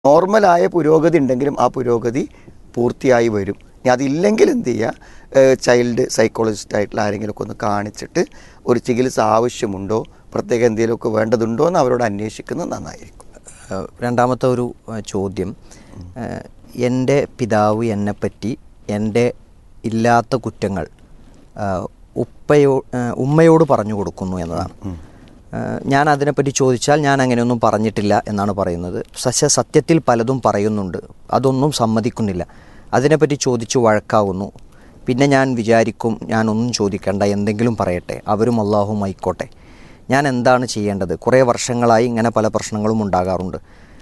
നോർമലായ പുരോഗതി ഉണ്ടെങ്കിലും ആ പുരോഗതി പൂർത്തിയായി വരും ഇനി അതില്ലെങ്കിൽ എന്ത് ചെയ്യുക ചൈൽഡ് സൈക്കോളജിസ്റ്റ് ആയിട്ടുള്ള ആരെങ്കിലുമൊക്കെ ഒന്ന് കാണിച്ചിട്ട് ഒരു ചികിത്സ ആവശ്യമുണ്ടോ പ്രത്യേക എന്തെങ്കിലുമൊക്കെ വേണ്ടതുണ്ടോ എന്ന് അവരോട് അന്വേഷിക്കുന്നത് നന്നായിരിക്കും ഏഹ് രണ്ടാമത്തെ ഒരു ഏഹ് ചോദ്യം ഏഹ് എൻ്റെ പിതാവ് എന്നെപ്പറ്റി എൻ്റെ ഇല്ലാത്ത കുറ്റങ്ങൾ ഏഹ് ഉപ്പയോ ഏഹ് ഉമ്മയോട് പറഞ്ഞു കൊടുക്കുന്നു എന്നതാണ് ഏഹ് ഞാൻ അതിനെപ്പറ്റി ചോദിച്ചാൽ ഞാൻ അങ്ങനെയൊന്നും പറഞ്ഞിട്ടില്ല എന്നാണ് പറയുന്നത് പക്ഷേ സത്യത്തിൽ പലതും പറയുന്നുണ്ട് അതൊന്നും സമ്മതിക്കുന്നില്ല അതിനെപ്പറ്റി ചോദിച്ചു വഴക്കാവുന്നു പിന്നെ ഞാൻ വിചാരിക്കും ഞാനൊന്നും ചോദിക്കേണ്ട എന്തെങ്കിലും പറയട്ടെ അവരും അള്ളാഹും ആയിക്കോട്ടെ ഞാൻ എന്താണ് ചെയ്യേണ്ടത് കുറേ വർഷങ്ങളായി ഇങ്ങനെ പല പ്രശ്നങ്ങളും ഉണ്ടാകാറുണ്ട്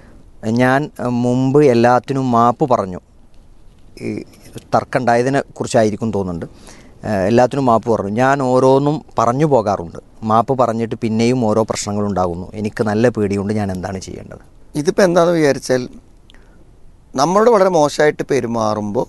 ഞാൻ അഹ്, മുമ്പ് എല്ലാത്തിനും മാപ്പ് പറഞ്ഞു ഈ തർക്കമുണ്ടായതിനെ കുറിച്ചായിരിക്കും തോന്നുന്നുണ്ട് ഏഹ്, എല്ലാത്തിനും മാപ്പ് പറഞ്ഞു ഞാൻ ഓരോന്നും പറഞ്ഞു പോകാറുണ്ട് മാപ്പ് പറഞ്ഞിട്ട് പിന്നെയും ഓരോ പ്രശ്നങ്ങളുണ്ടാകുന്നു എനിക്ക് നല്ല പേടിയുണ്ട് ഞാൻ എന്താണ് ചെയ്യേണ്ടത് ഇതിപ്പോൾ എന്താണെന്ന് വിചാരിച്ചാൽ നമ്മളോട് വളരെ മോശമായിട്ട് പെരുമാറുമ്പോൾ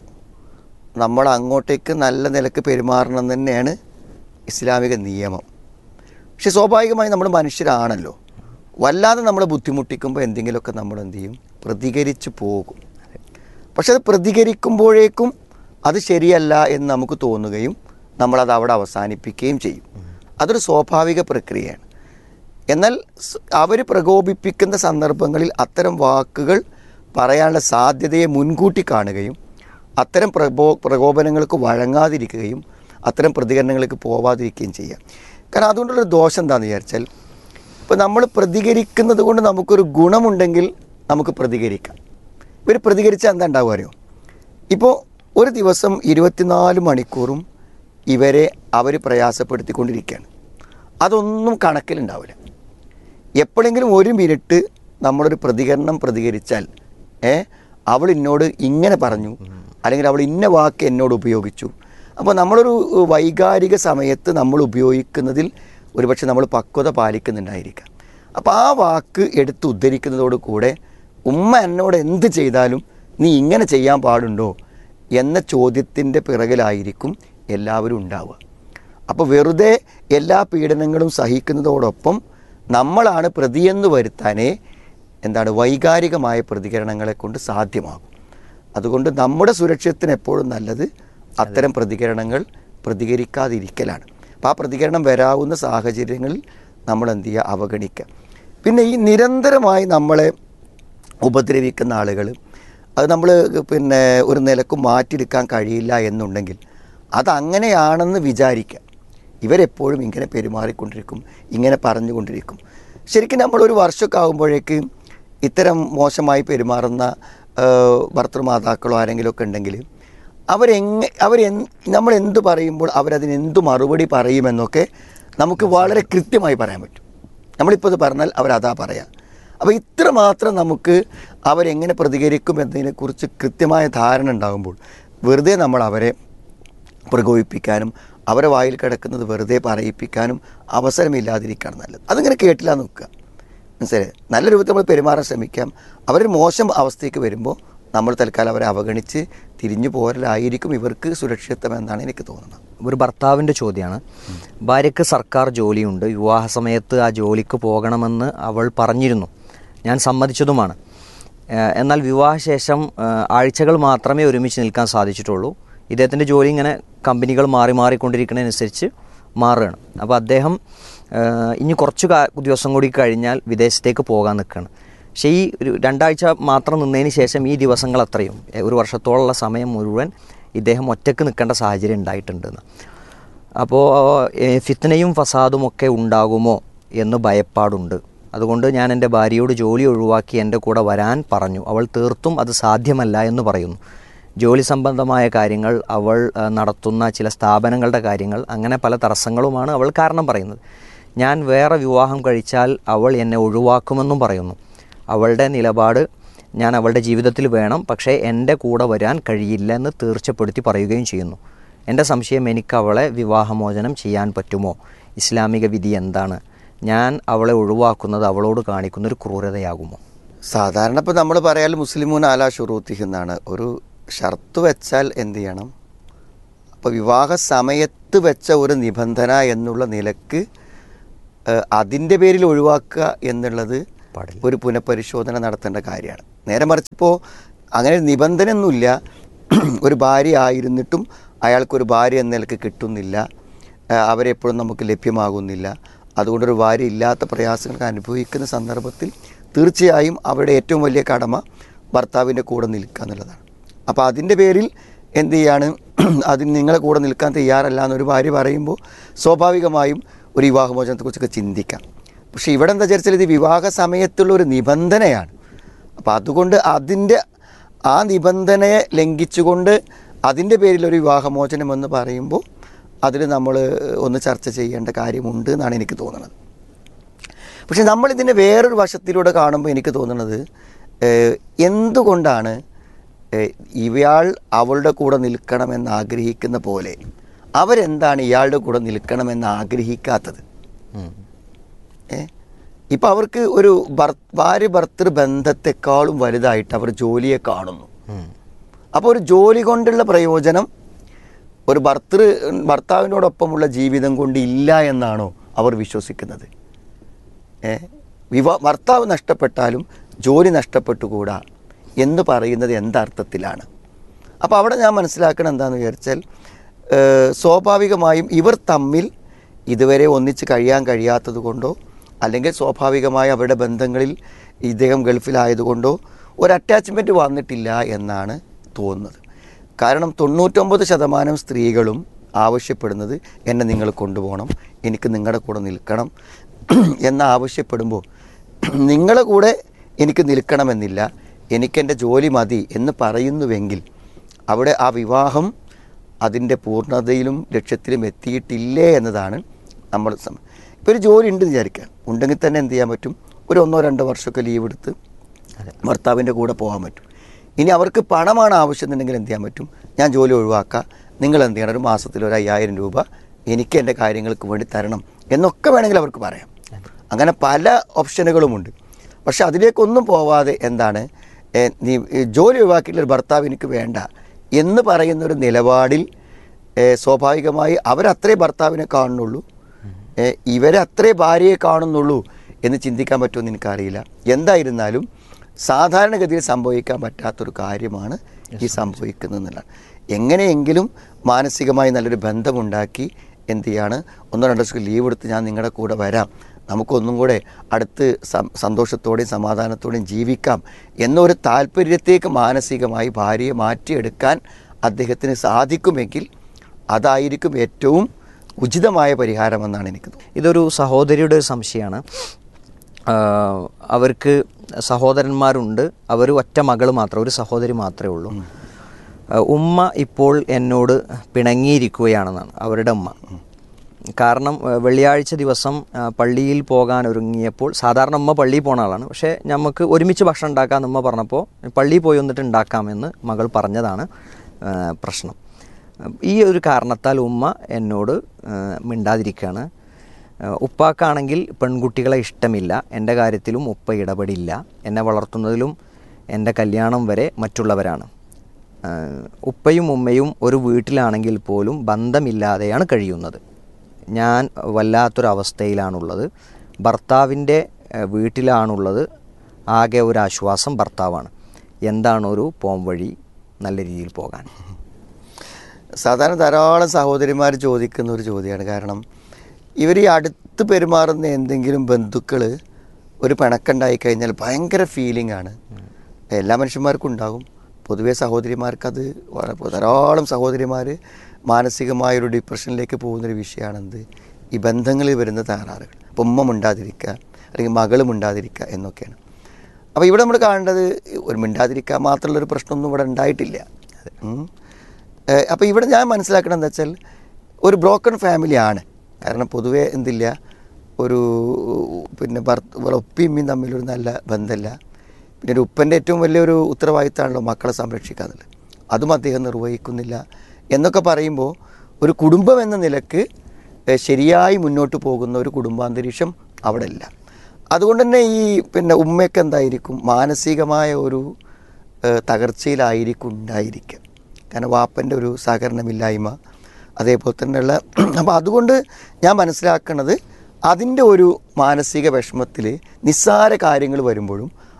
നമ്മൾ അങ്ങോട്ടേക്ക് നല്ല നിലക്ക് പെരുമാറണം എന്ന് തന്നെയാണ് ഇസ്ലാമിക നിയമം പക്ഷെ സ്വാഭാവികമായി നമ്മൾ മനുഷ്യരാണല്ലോ വല്ലാതെ നമ്മളെ ബുദ്ധിമുട്ടിക്കുമ്പോൾ എന്തെങ്കിലുമൊക്കെ നമ്മൾ എന്ത് ചെയ്യും പ്രതികരിച്ച് പോകും പക്ഷെ അത് പ്രതികരിക്കുമ്പോഴേക്കും അത് ശരിയല്ല എന്ന് നമുക്ക് തോന്നുകയും നമ്മളത് അവിടെ അവസാനിപ്പിക്കുകയും ചെയ്യും അതൊരു സ്വാഭാവിക പ്രക്രിയയാണ് എന്നാൽ അവർ പ്രകോപിപ്പിക്കുന്ന സന്ദർഭങ്ങളിൽ അത്തരം വാക്കുകൾ പറയാനുള്ള സാധ്യതയെ മുൻകൂട്ടി കാണുകയും അത്തരം പ്രകോ പ്രകോപനങ്ങൾക്ക് വഴങ്ങാതിരിക്കുകയും അത്തരം പ്രതികരണങ്ങൾക്ക് പോവാതിരിക്കുകയും ചെയ്യാം കാരണം അതുകൊണ്ടുള്ളൊരു ദോഷം എന്താണെന്ന് വിചാരിച്ചാൽ ഇപ്പോൾ നമ്മൾ പ്രതികരിക്കുന്നത് കൊണ്ട് നമുക്കൊരു ഗുണമുണ്ടെങ്കിൽ നമുക്ക് പ്രതികരിക്കാം ഇവർ പ്രതികരിച്ചാൽ എന്താ ഉണ്ടാവുക അറിയോ ഇപ്പോൾ ഒരു ദിവസം ഇരുപത്തിനാല് മണിക്കൂറും ഇവരെ അവർ പ്രയാസപ്പെടുത്തിക്കൊണ്ടിരിക്കുകയാണ് അതൊന്നും കണക്കിലുണ്ടാവില്ല എപ്പോഴെങ്കിലും ഒരു മിനിറ്റ് നമ്മളൊരു പ്രതികരണം പ്രതികരിച്ചാൽ ഏ അവൾ എന്നോട് ഇങ്ങനെ പറഞ്ഞു അല്ലെങ്കിൽ അവൾ ഇന്ന വാക്ക് എന്നോട് ഉപയോഗിച്ചു അപ്പോൾ നമ്മളൊരു വൈകാരിക സമയത്ത് നമ്മൾ ഉപയോഗിക്കുന്നതിൽ ഒരുപക്ഷെ നമ്മൾ പക്വത പാലിക്കുന്നുണ്ടായിരിക്കാം അപ്പോൾ ആ വാക്ക് എടുത്ത് ഉദ്ധരിക്കുന്നതോട് കൂടെ ഉമ്മ എന്നോട് എന്ത് ചെയ്താലും നീ ഇങ്ങനെ ചെയ്യാൻ പാടുണ്ടോ എന്ന ചോദ്യത്തിൻ്റെ പിറകിലായിരിക്കും എല്ലാവരും ഉണ്ടാവുക അപ്പോൾ വെറുതെ എല്ലാ പീഡനങ്ങളും സഹിക്കുന്നതോടൊപ്പം നമ്മളാണ് പ്രതിയെന്ന് വരുത്താനേ എന്താണ് വൈകാരികമായ പ്രതികരണങ്ങളെ കൊണ്ട് സാധ്യമാകും അതുകൊണ്ട് നമ്മുടെ സുരക്ഷിതത്തിന് എപ്പോഴും നല്ലത് അത്തരം പ്രതികരണങ്ങൾ പ്രതികരിക്കാതിരിക്കലാണ് അപ്പോൾ ആ പ്രതികരണം വരാവുന്ന സാഹചര്യങ്ങളിൽ നമ്മൾ എന്ത് ചെയ്യുക അവഗണിക്കുക പിന്നെ ഈ നിരന്തരമായി നമ്മളെ ഉപദ്രവിക്കുന്ന ആളുകൾ അത് നമ്മൾ പിന്നെ ഒരു നിലക്കും മാറ്റിയെടുക്കാൻ കഴിയില്ല എന്നുണ്ടെങ്കിൽ അതങ്ങനെയാണെന്ന് വിചാരിക്കുക ഇവരെപ്പോഴും ഇങ്ങനെ പെരുമാറിക്കൊണ്ടിരിക്കും ഇങ്ങനെ പറഞ്ഞുകൊണ്ടിരിക്കും ശരിക്കും നമ്മളൊരു വർഷമൊക്കെ ആകുമ്പോഴേക്ക് ഇത്തരം മോശമായി പെരുമാറുന്ന ആ, ഭർത്തൃമാതാക്കളോ ആരെങ്കിലുമൊക്കെ ഉണ്ടെങ്കിൽ അവരെങ്ങ അവരെ നമ്മൾ എന്ത് പറയുമ്പോൾ അവരതിന് എന്ത് മറുപടി പറയുമെന്നൊക്കെ നമുക്ക് വളരെ കൃത്യമായി പറയാൻ പറ്റും നമ്മളിപ്പോൾ ഇത് പറഞ്ഞാൽ അവരതാ പറയാം അപ്പോൾ ഇത്ര മാത്രം നമുക്ക് അവരെങ്ങനെ പ്രതികരിക്കും എന്നതിനെക്കുറിച്ച് കൃത്യമായ ധാരണ ഉണ്ടാകുമ്പോൾ വെറുതെ നമ്മൾ അവരെ പ്രകോപിപ്പിക്കാനും അവരെ വായിൽ കിടക്കുന്നത് വെറുതെ പറയിപ്പിക്കാനും അവസരമില്ലാതിരിക്കുകയാണ് നല്ലത് അതിങ്ങനെ കേട്ടില്ല നോക്കുക മനസ്സിലായി നല്ല രൂപത്തിൽ നമ്മൾ പെരുമാറാൻ ശ്രമിക്കാം അവരൊരു മോശം അവസ്ഥയ്ക്ക് വരുമ്പോൾ നമ്മൾ തൽക്കാലം അവരെ അവഗണിച്ച് തിരിഞ്ഞു പോരലായിരിക്കും ഇവർക്ക് സുരക്ഷിതത്വം എന്നാണ് എനിക്ക് തോന്നുന്നത് ഒരു ഭർത്താവിൻ്റെ ചോദ്യമാണ് ഭാര്യയ്ക്ക് സർക്കാർ ജോലിയുണ്ട് വിവാഹ സമയത്ത് ആ ജോലിക്ക് പോകണമെന്ന് അവൾ പറഞ്ഞിരുന്നു ഞാൻ സമ്മതിച്ചതുമാണ് ഏഹ് എന്നാൽ വിവാഹശേഷം ഏഹ് ആഴ്ചകൾ മാത്രമേ ഒരുമിച്ച് നിൽക്കാൻ സാധിച്ചിട്ടുള്ളൂ ഇദ്ദേഹത്തിൻ്റെ ജോലി ഇങ്ങനെ കമ്പനികൾ മാറി മാറിക്കൊണ്ടിരിക്കുന്നതിനനുസരിച്ച് മാറുകയാണ് അപ്പോൾ അദ്ദേഹം ഏഹ് ഇനി കുറച്ച് കാ- ദിവസം കൂടി കഴിഞ്ഞാൽ വിദേശത്തേക്ക് പോകാൻ നിൽക്കുകയാണ് പക്ഷേ ഈ ഒരു രണ്ടാഴ്ച മാത്രം നിന്നതിന് ശേഷം ഈ ദിവസങ്ങൾ അത്രയും ഏഹ് ഒരു വർഷത്തോളമുള്ള സമയം മുഴുവൻ ഇദ്ദേഹം ഒറ്റക്ക് നിൽക്കേണ്ട സാഹചര്യം ഉണ്ടായിട്ടുണ്ടെന്ന് അപ്പോൾ ഫിത്തനയും ഫസാദും ഒക്കെ ഉണ്ടാകുമോ എന്ന് ഭയപ്പാടുണ്ട് അതുകൊണ്ട് ഞാൻ എൻ്റെ ഭാര്യയോട് ജോലി ഒഴിവാക്കി എൻ്റെ കൂടെ വരാൻ പറഞ്ഞു അവൾ തീർത്തും അത് സാധ്യമല്ല എന്ന് പറയുന്നു ജോലി സംബന്ധമായ കാര്യങ്ങൾ അവൾ ആ, നടത്തുന്ന ചില സ്ഥാപനങ്ങളുടെ കാര്യങ്ങൾ അങ്ങനെ പല തടസ്സങ്ങളുമാണ് അവൾ കാരണം പറയുന്നത് ഞാൻ വേറെ വിവാഹം കഴിച്ചാൽ അവൾ എന്നെ ഒഴിവാക്കുമെന്നും പറയുന്നു അവളുടെ നിലപാട് ഞാൻ അവളുടെ ജീവിതത്തിൽ വേണം പക്ഷേ എൻ്റെ കൂടെ വരാൻ കഴിയില്ല എന്ന് തീർച്ചപ്പെടുത്തി പറയുകയും ചെയ്യുന്നു എൻ്റെ സംശയം എനിക്ക് അവളെ വിവാഹമോചനം ചെയ്യാൻ പറ്റുമോ ഇസ്ലാമിക വിധി എന്താണ് ഞാൻ അവളെ ഒഴിവാക്കുന്നത് അവളോട് കാണിക്കുന്ന ഒരു ക്രൂരതയാകുമോ സാധാരണ ഇപ്പോൾ നമ്മൾ പറയാൽ മുസ്ലിമൂൻ ആലാ ഷുറൂത്തിഹ് എന്നാണ് ഒരു ഷർത്ത് വെച്ചാൽ എന്ത് ചെയ്യണം അപ്പോൾ വിവാഹ സമയത്ത് വെച്ച ഒരു നിബന്ധന എന്നുള്ള നിലക്ക് അതിൻ്റെ പേരിൽ ഒഴിവാക്കുക എന്നുള്ളത് പാടില്ല ഒരു പുനഃപരിശോധന നടത്തേണ്ട കാര്യമാണ് നേരെ മറിച്ച് ഇപ്പോൾ അങ്ങനെ ഒരു നിബന്ധനയൊന്നുമില്ല ഒരു ഭാര്യ ആയിരുന്നിട്ടും അയാൾക്കൊരു ഭാര്യ എന്ന നിലക്ക് കിട്ടുന്നില്ല ആ, അവരെപ്പോഴും നമുക്ക് ലഭ്യമാകുന്നില്ല അതുകൊണ്ടൊരു ഭാര്യ ഇല്ലാത്ത പ്രയാസങ്ങൾക്ക് അനുഭവിക്കുന്ന സന്ദർഭത്തിൽ തീർച്ചയായും അവരുടെ ഏറ്റവും വലിയ കടമ ഭർത്താവിൻ്റെ കൂടെ നിൽക്കുക എന്നുള്ളതാണ് അപ്പോൾ അതിൻ്റെ പേരിൽ എന്ത് ചെയ്യാണ് അതിന് നിങ്ങളെ കൂടെ നിൽക്കാൻ തയ്യാറല്ല എന്നൊരു ഭാര്യ പറയുമ്പോൾ സ്വാഭാവികമായും ഒരു വിവാഹമോചനത്തെക്കുറിച്ചൊക്കെ ചിന്തിക്കാം പക്ഷേ ഇവിടെ എന്താ വിചാരിച്ചാൽ ഇത് വിവാഹ സമയത്തുള്ള ഒരു നിബന്ധനയാണ് അപ്പോൾ അതുകൊണ്ട് അതിൻ്റെ ആ നിബന്ധനയെ ലംഘിച്ചുകൊണ്ട് അതിൻ്റെ പേരിൽ ഒരു വിവാഹമോചനം എന്ന് പറയുമ്പോൾ അതിൽ നമ്മൾ ഒന്ന് ചർച്ച ചെയ്യേണ്ട കാര്യമുണ്ട് എന്നാണ് എനിക്ക് തോന്നുന്നത് പക്ഷെ നമ്മളിതിനെ വേറൊരു വശത്തിലൂടെ കാണുമ്പോൾ എനിക്ക് തോന്നുന്നത് ഏഹ്, എന്തുകൊണ്ടാണ് ഏഹ്, ഇയാൾ അവളുടെ കൂടെ നിൽക്കണമെന്ന് ആഗ്രഹിക്കുന്ന പോലെ അവരെന്താണ് ഇയാളുടെ കൂടെ നിൽക്കണമെന്ന് ആഗ്രഹിക്കാത്തത് ഉം. ഏ ഇപ്പം അവർക്ക് ഒരു ഭർ ഭാര്യ ഭർത്തൃ ബന്ധത്തെക്കാളും വലുതായിട്ട് അവർ ജോലിയെ കാണുന്നു ഉം. അപ്പോൾ ഒരു ജോലി കൊണ്ടുള്ള പ്രയോജനം ഒരു ഭർത്തൃ ഭർത്താവിനോടൊപ്പമുള്ള ജീവിതം കൊണ്ട് ഇല്ല എന്നാണോ അവർ വിശ്വസിക്കുന്നത് ഏ വിവാ ഭർത്താവ് നഷ്ടപ്പെട്ടാലും ജോലി നഷ്ടപ്പെട്ടുകൂടാ എന്ന് പറയുന്നത് എന്തർത്ഥത്തിലാണ് അപ്പോൾ അവിടെ ഞാൻ മനസ്സിലാക്കണം എന്താണെന്ന് വിചാരിച്ചാൽ ഏഹ്, സ്വാഭാവികമായും ഇവർ തമ്മിൽ ഇതുവരെ ഒന്നിച്ച് കഴിയാൻ കഴിയാത്തത് കൊണ്ടോ അല്ലെങ്കിൽ സ്വാഭാവികമായി അവരുടെ ബന്ധങ്ങളിൽ ഇദ്ദേഹം ഗൾഫിലായതുകൊണ്ടോ ഒരു അറ്റാച്ച്മെൻറ്റ് വന്നിട്ടില്ല എന്നാണ് തോന്നുന്നത് കാരണം തൊണ്ണൂറ്റൊമ്പത് ശതമാനം സ്ത്രീകളും ആവശ്യപ്പെടുന്നത് എന്നെ നിങ്ങൾ കൊണ്ടുപോകണം എനിക്ക് നിങ്ങളുടെ കൂടെ നിൽക്കണം എന്ന് ആവശ്യപ്പെടുമ്പോൾ നിങ്ങളുടെ കൂടെ എനിക്ക് നിൽക്കണമെന്നില്ല എനിക്കെൻ്റെ ജോലി മതി എന്ന് പറയുന്നുവെങ്കിൽ അവിടെ ആ വിവാഹം അതിൻ്റെ പൂർണ്ണതയിലും ലക്ഷ്യത്തിലും എത്തിയിട്ടില്ലേ എന്നതാണ് നമ്മൾ സം- ഇപ്പോൾ ഒരു ജോലി ഉണ്ട് വിചാരിക്കുക ഉണ്ടെങ്കിൽ തന്നെ എന്ത് ചെയ്യാൻ പറ്റും ഒരു ഒന്നോ രണ്ടോ വർഷമൊക്കെ ലീവ് എടുത്ത് ഭർത്താവിൻ്റെ കൂടെ പോകാൻ പറ്റും ഇനി അവർക്ക് പണമാണ് ആവശ്യമെന്നുണ്ടെങ്കിൽ എന്ത് ചെയ്യാൻ പറ്റും ഞാൻ ജോലി ഒഴിവാക്കുക നിങ്ങൾ എന്ത് ചെയ്യണം ഒരു മാസത്തിൽ ഒരു അയ്യായിരം രൂപ എനിക്ക് എൻ്റെ കാര്യങ്ങൾക്ക് വേണ്ടി തരണം എന്നൊക്കെ വേണമെങ്കിൽ അവർക്ക് പറയാം അങ്ങനെ പല ഓപ്ഷനുകളുമുണ്ട് പക്ഷെ അതിലേക്കൊന്നും പോവാതെ എന്താണ് ഏ, നീ ഈ ജോലി ഒഴിവാക്കിയിട്ടുള്ള ഒരു ഭർത്താവ് എനിക്ക് വേണ്ട എന്ന് പറയുന്ന ഒരു നിലപാടിൽ ഏ, സ്വാഭാവികമായി അവരത്രേ ഭർത്താവിനെ കാണുന്നുള്ളൂ ഏ, ഇവരെ അത്രേ ഭാര്യയെ കാണുന്നുള്ളൂ എന്ന് ചിന്തിക്കാൻ പറ്റുമെന്ന് എനിക്കറിയില്ല എന്തായിരുന്നാലും സാധാരണഗതിയിൽ സംഭവിക്കാൻ പറ്റാത്തൊരു കാര്യമാണ് ഈ സംഭവിക്കുന്നത് എന്നുള്ളതാണ് എങ്ങനെയെങ്കിലും മാനസികമായി നല്ലൊരു ബന്ധമുണ്ടാക്കി എന്ത് ചെയ്യാണ് ഒന്നോ രണ്ടോ ദിവസം ലീവ് എടുത്ത് ഞാൻ നിങ്ങളുടെ കൂടെ വരാം നമുക്കൊന്നും കൂടെ അടുത്ത് സം- സന്തോഷത്തോടെയും സമാധാനത്തോടെയും ജീവിക്കാം എന്നൊരു താല്പര്യത്തേക്ക് മാനസികമായി ഭാര്യയെ മാറ്റിയെടുക്കാൻ അദ്ദേഹത്തിന് സാധിക്കുമെങ്കിൽ അതായിരിക്കും ഏറ്റവും ഉചിതമായ പരിഹാരമെന്നാണ് എനിക്ക് തോന്നുന്നത് ഇതൊരു സഹോദരിയുടെ ഒരു സംശയമാണ് ആ, അവർക്ക് സഹോദരന്മാരുണ്ട് അവർ ഒറ്റ മകൾ മാത്രം ഒരു സഹോദരി മാത്രമേ ഉള്ളൂ ആ, ഉമ്മ ഇപ്പോൾ എന്നോട് പിണങ്ങിയിരിക്കുകയാണെന്നാണ് അവരുടെ ഉമ്മ കാരണം ആ, വെള്ളിയാഴ്ച ദിവസം ആ, പള്ളിയിൽ പോകാൻ ഒരുങ്ങിയപ്പോൾ സാധാരണ ഉമ്മ പള്ളിയിൽ പോണ ആളാണ് പക്ഷേ നമുക്ക് ഒരുമിച്ച് ഭക്ഷണം ഉണ്ടാക്കാമെന്ന് ഉമ്മ പറഞ്ഞപ്പോൾ പള്ളിയിൽ പോയി വന്നിട്ട് ഉണ്ടാക്കാമെന്ന് മകൾ പറഞ്ഞതാണ് ആ, പ്രശ്നം ഈ ഒരു കാരണത്താൽ ഉമ്മ എന്നോട് ആ, മിണ്ടാതിരിക്കുകയാണ് ആ, ഉപ്പാക്കാണെങ്കിൽ പെൺകുട്ടികളെ ഇഷ്ടമില്ല എൻ്റെ കാര്യത്തിലും ഉപ്പ ഇടപെടില്ല എന്നെ വളർത്തുന്നതിലും എൻ്റെ കല്യാണം വരെ മറ്റുള്ളവരാണ് ആ, ഉപ്പയും ഉമ്മയും ഒരു വീട്ടിലാണെങ്കിൽ പോലും ബന്ധമില്ലാതെയാണ് കഴിയുന്നത് ഞാൻ വല്ലാത്തൊരവസ്ഥയിലാണുള്ളത് ഭർത്താവിൻ്റെ ആ, വീട്ടിലാണുള്ളത് ആകെ ഒരു ആശ്വാസം ഭർത്താവാണ് എന്താണ് ഒരു പോം വഴി നല്ല രീതിയിൽ പോകാൻ സാധാരണ ധാരാളം സഹോദരിമാർ ചോദിക്കുന്ന ഒരു ചോദ്യമാണ് കാരണം ഇവർ ഈ അടുത്ത് പെരുമാറുന്ന എന്തെങ്കിലും ബന്ധുക്കൾ ഒരു പിണക്കുണ്ടായി കഴിഞ്ഞാൽ ഭയങ്കര ഫീലിംഗ് ആണ് എല്ലാ മനുഷ്യന്മാർക്കും ഉണ്ടാകും പൊതുവേ സഹോദരിമാർക്ക് അത് വളരെ ധാരാളം സഹോദരിമാർ മാനസികമായൊരു ഡിപ്രഷനിലേക്ക് പോകുന്നൊരു വിഷയമാണെന്ത് ഈ ബന്ധങ്ങളിൽ വരുന്ന തകരാറുകൾ അപ്പം ഉമ്മ മിണ്ടാതിരിക്കുക അല്ലെങ്കിൽ മകൾ മിണ്ടാതിരിക്കുക എന്നൊക്കെയാണ് അപ്പോൾ ഇവിടെ നമ്മൾ കാണേണ്ടത് ഒരു മിണ്ടാതിരിക്കാൻ മാത്രമുള്ളൊരു പ്രശ്നമൊന്നും ഇവിടെ ഉണ്ടായിട്ടില്ല ഉം. ഏഹ് അപ്പോൾ ഇവിടെ ഞാൻ മനസ്സിലാക്കണം എന്താ വെച്ചാൽ ഒരു ബ്രോക്കൺ ഫാമിലിയാണ് കാരണം പൊതുവേ എന്തില്ല ഒരു പിന്നെ ഭർത്ത ഉപ്പയും ഉമ്മയും തമ്മിലൊരു നല്ല ബന്ധമില്ല പിന്നെ ഒരു ഉപ്പൻ്റെ ഏറ്റവും വലിയൊരു ഉത്തരവാദിത്തമാണല്ലോ മക്കളെ സംരക്ഷിക്കുക എന്നുള്ളത് അതും അദ്ദേഹം നിർവഹിക്കുന്നില്ല എന്നൊക്കെ പറയുമ്പോൾ ഒരു കുടുംബം എന്ന നിലക്ക് ഏഹ് ശരിയായി മുന്നോട്ട് പോകുന്ന ഒരു കുടുംബാന്തരീക്ഷം അവിടെ ഇല്ല അതുകൊണ്ട് തന്നെ ഈ പിന്നെ ഉമ്മയൊക്കെ എന്തായിരിക്കും മാനസികമായ ഒരു ഏഹ് തകർച്ചയിലായിരിക്കും ഉണ്ടായിരിക്കുക കാരണം വാപ്പൻ്റെ ഒരു സഹകരണമില്ലായ്മ അതേപോലെ തന്നെയുള്ള അപ്പോൾ അതുകൊണ്ട് ഞാൻ മനസ്സിലാക്കുന്നത് അതിൻ്റെ ഒരു മാനസിക വിഷമത്തിൽ നിസ്സാര കാര്യങ്ങൾ വരുമ്പോഴും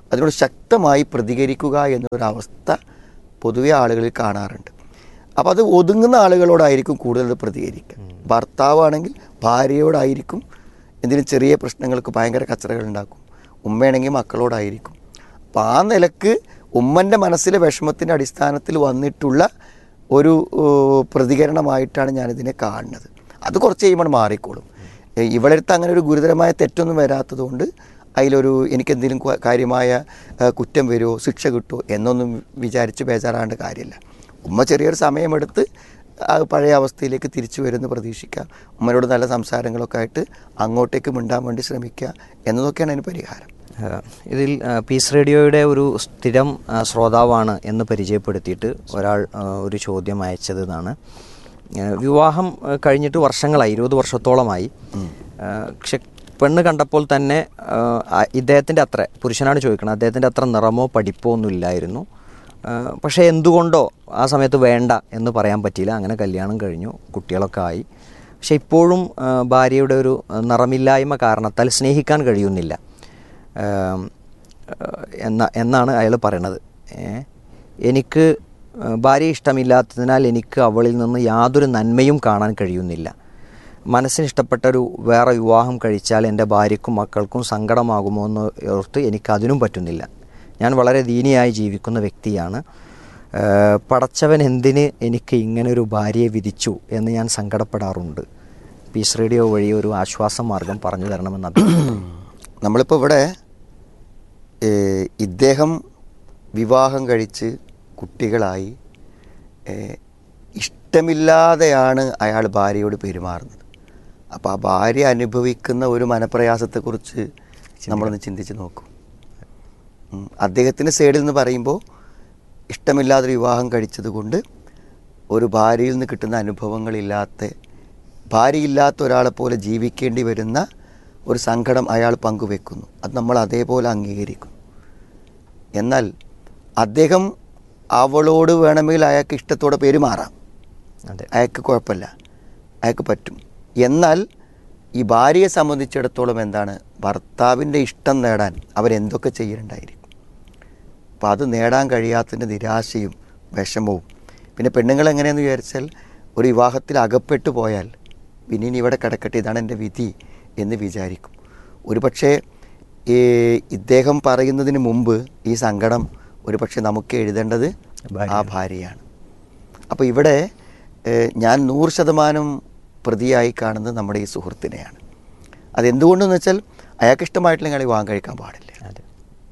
അതിനോട് ശക്തമായി പ്രതികരിക്കുക എന്നൊരവസ്ഥ പൊതുവെ ആളുകളിൽ കാണാറുണ്ട് അപ്പോൾ അത് ഒതുങ്ങുന്ന ആളുകളോടായിരിക്കും കൂടുതൽ പ്രതികരിക്കുക ഭർത്താവാണെങ്കിൽ ഭാര്യയോടായിരിക്കും എന്തെങ്കിലും ചെറിയ പ്രശ്നങ്ങൾക്ക് ഭയങ്കര കച്ചറകൾ ഉണ്ടാക്കും ഉമ്മയാണെങ്കിൽ മക്കളോടായിരിക്കും അപ്പോൾ ആ നിലക്ക് ഉമ്മൻ്റെ മനസ്സിലെ വിഷമത്തിൻ്റെ അടിസ്ഥാനത്തിൽ വന്നിട്ടുള്ള ഒരു ഏഹ്, പ്രതികരണമായിട്ടാണ് ഞാനിതിനെ കാണുന്നത് അത് കുറച്ച് കഴിയുമ്പോൾ മാറിക്കോളും ഏഹ്, ഇവളുടെ അടുത്ത് അങ്ങനെ ഒരു ഗുരുതരമായ തെറ്റൊന്നും വരാത്തതുകൊണ്ട് അതിലൊരു എനിക്കെന്തെങ്കിലും കു- കാര്യമായ ഏഹ്, കുറ്റം വരുമോ ശിക്ഷ കിട്ടുമോ എന്നൊന്നും വിചാരിച്ച് ബേജാറാണ്ട് കാര്യമില്ല ഉമ്മ ചെറിയൊരു സമയമെടുത്ത് ആ പഴയ അവസ്ഥയിലേക്ക് തിരിച്ചു വരുമെന്ന് പ്രതീക്ഷിക്കുക ഉമ്മയോട് നല്ല സംസാരങ്ങളൊക്കെ ആയിട്ട് അങ്ങോട്ടേക്ക് മിണ്ടാൻ വേണ്ടി ശ്രമിക്കുക എന്നതൊക്കെയാണ് അതിന് പരിഹാരം ഏഹ് ഇതിൽ ഏഹ് പീസ് റേഡിയോയുടെ ഒരു സ്ഥിരം ഏഹ് ശ്രോതാവാണ് എന്ന് പരിചയപ്പെടുത്തിയിട്ട് ഒരാൾ ഏഹ് ഒരു ചോദ്യം അയച്ചത് ഇതാണ് ഏഹ് വിവാഹം ഏഹ് കഴിഞ്ഞിട്ട് വർഷങ്ങളായി ഇരുപത് വർഷത്തോളമായി ഏഹ് പക്ഷെ പെണ്ണ് കണ്ടപ്പോൾ തന്നെ ഏഹ് ആ ഇദ്ദേഹത്തിൻ്റെ അത്ര പുരുഷനാണ് ചോദിക്കുന്നത് അദ്ദേഹത്തിൻ്റെ അത്ര നിറമോ പഠിപ്പോ ഒന്നും ഇല്ലായിരുന്നു ഏഹ് പക്ഷേ എന്തുകൊണ്ടോ ആ സമയത്ത് വേണ്ട എന്ന് പറയാൻ പറ്റിയില്ല അങ്ങനെ കല്യാണം കഴിഞ്ഞു കുട്ടികളൊക്കെ ആയി പക്ഷെ ഇപ്പോഴും ഏഹ് ഭാര്യയുടെ ഒരു ഏഹ് നിറമില്ലായ്മ കാരണത്താൽ സ്നേഹിക്കാൻ കഴിയുന്നില്ല ഏം, ഏഹ് എന്ന എന്നാണ് അയാൾ പറയണത് ഏ? എനിക്ക് ഏഹ് ഭാര്യയെ ഇഷ്ടമില്ലാത്തതിനാൽ എനിക്ക് അവളിൽ നിന്ന് യാതൊരു നന്മയും കാണാൻ കഴിയുന്നില്ല മനസ്സിന് ഇഷ്ടപ്പെട്ട ഒരു വേറെ വിവാഹം കഴിച്ചാൽ എൻ്റെ ഭാര്യയ്ക്കും മക്കൾക്കും സങ്കടമാകുമോ എന്ന് ഓർത്ത് എനിക്കതിനും പറ്റുന്നില്ല ഞാൻ വളരെ ദീനിയായി ജീവിക്കുന്ന വ്യക്തിയാണ് ഏഹ് പടച്ചവൻ എന്തിന് എനിക്ക് ഇങ്ങനെ ഒരു ഭാര്യയെ വിധിച്ചു എന്ന് ഞാൻ സങ്കടപ്പെടാറുണ്ട് പീസ് റേഡിയോ വഴി ഒരു ആശ്വാസ മാർഗം പറഞ്ഞു തരണമെന്ന് അഭ്യർത്ഥിക്കുന്നു നമ്മളിപ്പോൾ ഇവിടെ ഏഹ്, ഇദ്ദേഹം വിവാഹം കഴിച്ച് കുട്ടികളായി ഏഹ്, ഇഷ്ടമില്ലാതെയാണ് അയാൾ ഭാര്യയോട് പെരുമാറുന്നത് അപ്പോൾ ആ ഭാര്യ അനുഭവിക്കുന്ന ഒരു മനപ്രയാസത്തെക്കുറിച്ച് നമ്മളൊന്ന് ചിന്തിച്ച് നോക്കും ഉം. അദ്ദേഹത്തിൻ്റെ സൈഡിൽ നിന്ന് പറയുമ്പോൾ ഇഷ്ടമില്ലാതൊരു വിവാഹം കഴിച്ചത് കൊണ്ട് ഒരു ഭാര്യയിൽ നിന്ന് കിട്ടുന്ന അനുഭവങ്ങളില്ലാത്ത ഭാര്യയില്ലാത്ത ഒരാളെ പോലെ ജീവിക്കേണ്ടി വരുന്ന ഒരു സങ്കടം അയാൾ പങ്കുവെക്കുന്നു അത് നമ്മൾ അതേപോലെ അംഗീകരിക്കും എന്നാൽ അദ്ദേഹം അവളോട് വേണമെങ്കിൽ അയാൾക്ക് ഇഷ്ടത്തോടെ പെരുമാറാം അതെ അയാൾക്ക് കുഴപ്പമില്ല അയാൾക്ക് പറ്റും എന്നാൽ ഈ ഭാര്യയെ സംബന്ധിച്ചിടത്തോളം എന്താണ് ഭർത്താവിൻ്റെ ഇഷ്ടം നേടാൻ അവരെന്തൊക്കെ ചെയ്യണ്ടായിരിക്കും അപ്പോൾ അത് നേടാൻ കഴിയാത്തതിൻ്റെ നിരാശയും വിഷമവും പിന്നെ പെണ്ണുങ്ങൾ എങ്ങനെയെന്ന് വിചാരിച്ചാൽ ഒരു വിവാഹത്തിൽ അകപ്പെട്ടു പോയാൽ പിന്നെ ഇനി ഇവിടെ കിടക്കട്ടെ ഇതാണ് എൻ്റെ വിധി എന്ന് വിചാരിക്കും ഒരു പക്ഷേ ഈ ഇദ്ദേഹം പറയുന്നതിന് മുമ്പ് ഈ സങ്കടം ഒരു പക്ഷേ നമുക്ക് എഴുതേണ്ടത് ആ ഭാര്യയാണ് അപ്പോൾ ഇവിടെ ഏഹ്, ഞാൻ നൂറ് ശതമാനം പ്രതിയായി കാണുന്നത് നമ്മുടെ ഈ സുഹൃത്തിനെയാണ് അതെന്തുകൊണ്ടെന്ന് വെച്ചാൽ അയാൾക്ക് ഇഷ്ടമായിട്ടില്ലെങ്കിൽ അയാൾ വിവാഹം കഴിക്കാൻ പാടില്ല അതെ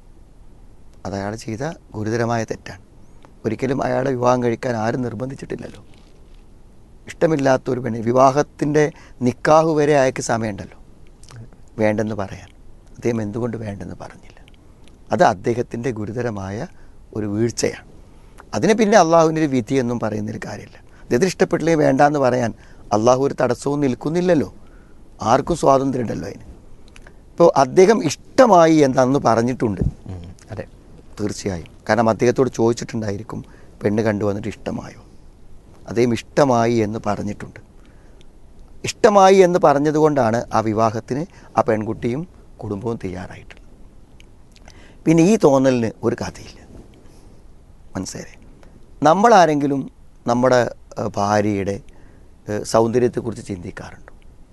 അത് അയാൾ ചെയ്ത ഗുരുതരമായ തെറ്റാണ് ഒരിക്കലും അയാളെ വിവാഹം കഴിക്കാൻ ആരും നിർബന്ധിച്ചിട്ടില്ലല്ലോ ഇഷ്ടമില്ലാത്ത ഒരു പെണ്ണ് വിവാഹത്തിൻ്റെ നിക്കാഹ് വരെ അയാൾക്ക് സമയമുണ്ടല്ലോ വേണ്ടെന്ന് പറയാൻ അദ്ദേഹം എന്തുകൊണ്ട് വേണ്ടെന്ന് പറഞ്ഞില്ല അത് അദ്ദേഹത്തിൻ്റെ ഗുരുതരമായ ഒരു വീഴ്ചയാണ് അതിന് പിന്നെ അള്ളാഹുവിൻ്റെ ഒരു വിധി എന്നും പറയുന്നൊരു കാര്യമില്ല അദ്ദേഹത്തിന് ഇഷ്ടപ്പെട്ടില്ലെങ്കിൽ വേണ്ടാന്ന് പറയാൻ അള്ളാഹു ഒരു തടസ്സവും നിൽക്കുന്നില്ലല്ലോ ആർക്കും സ്വാതന്ത്ര്യം ഉണ്ടല്ലോ അതിന് ഇപ്പോൾ അദ്ദേഹം ഇഷ്ടമായി എന്നന്ന് പറഞ്ഞിട്ടുണ്ട് ഉം, അതെ തീർച്ചയായും കാരണം അദ്ദേഹത്തോട് ചോദിച്ചിട്ടുണ്ടായിരിക്കും പെണ്ണ് കണ്ടുവന്നിട്ട് ഇഷ്ടമായോ അദ്ദേഹം ഇഷ്ടമായി എന്ന് പറഞ്ഞിട്ടുണ്ട് ഇഷ്ടമായി എന്ന് പറഞ്ഞതുകൊണ്ടാണ് ആ വിവാഹത്തിന് ആ പെൺകുട്ടിയും കുടുംബവും തയ്യാറായിട്ടുള്ളത് പിന്നെ ഈ തോന്നലിന് ഒരു കഥയില്ല മനസ്സിലായി നമ്മൾ ആരെങ്കിലും നമ്മുടെ ഏഹ്, ഭാര്യയുടെ ഏഹ്, സൗന്ദര്യത്തെക്കുറിച്ച് ചിന്തിക്കാറുണ്ടോ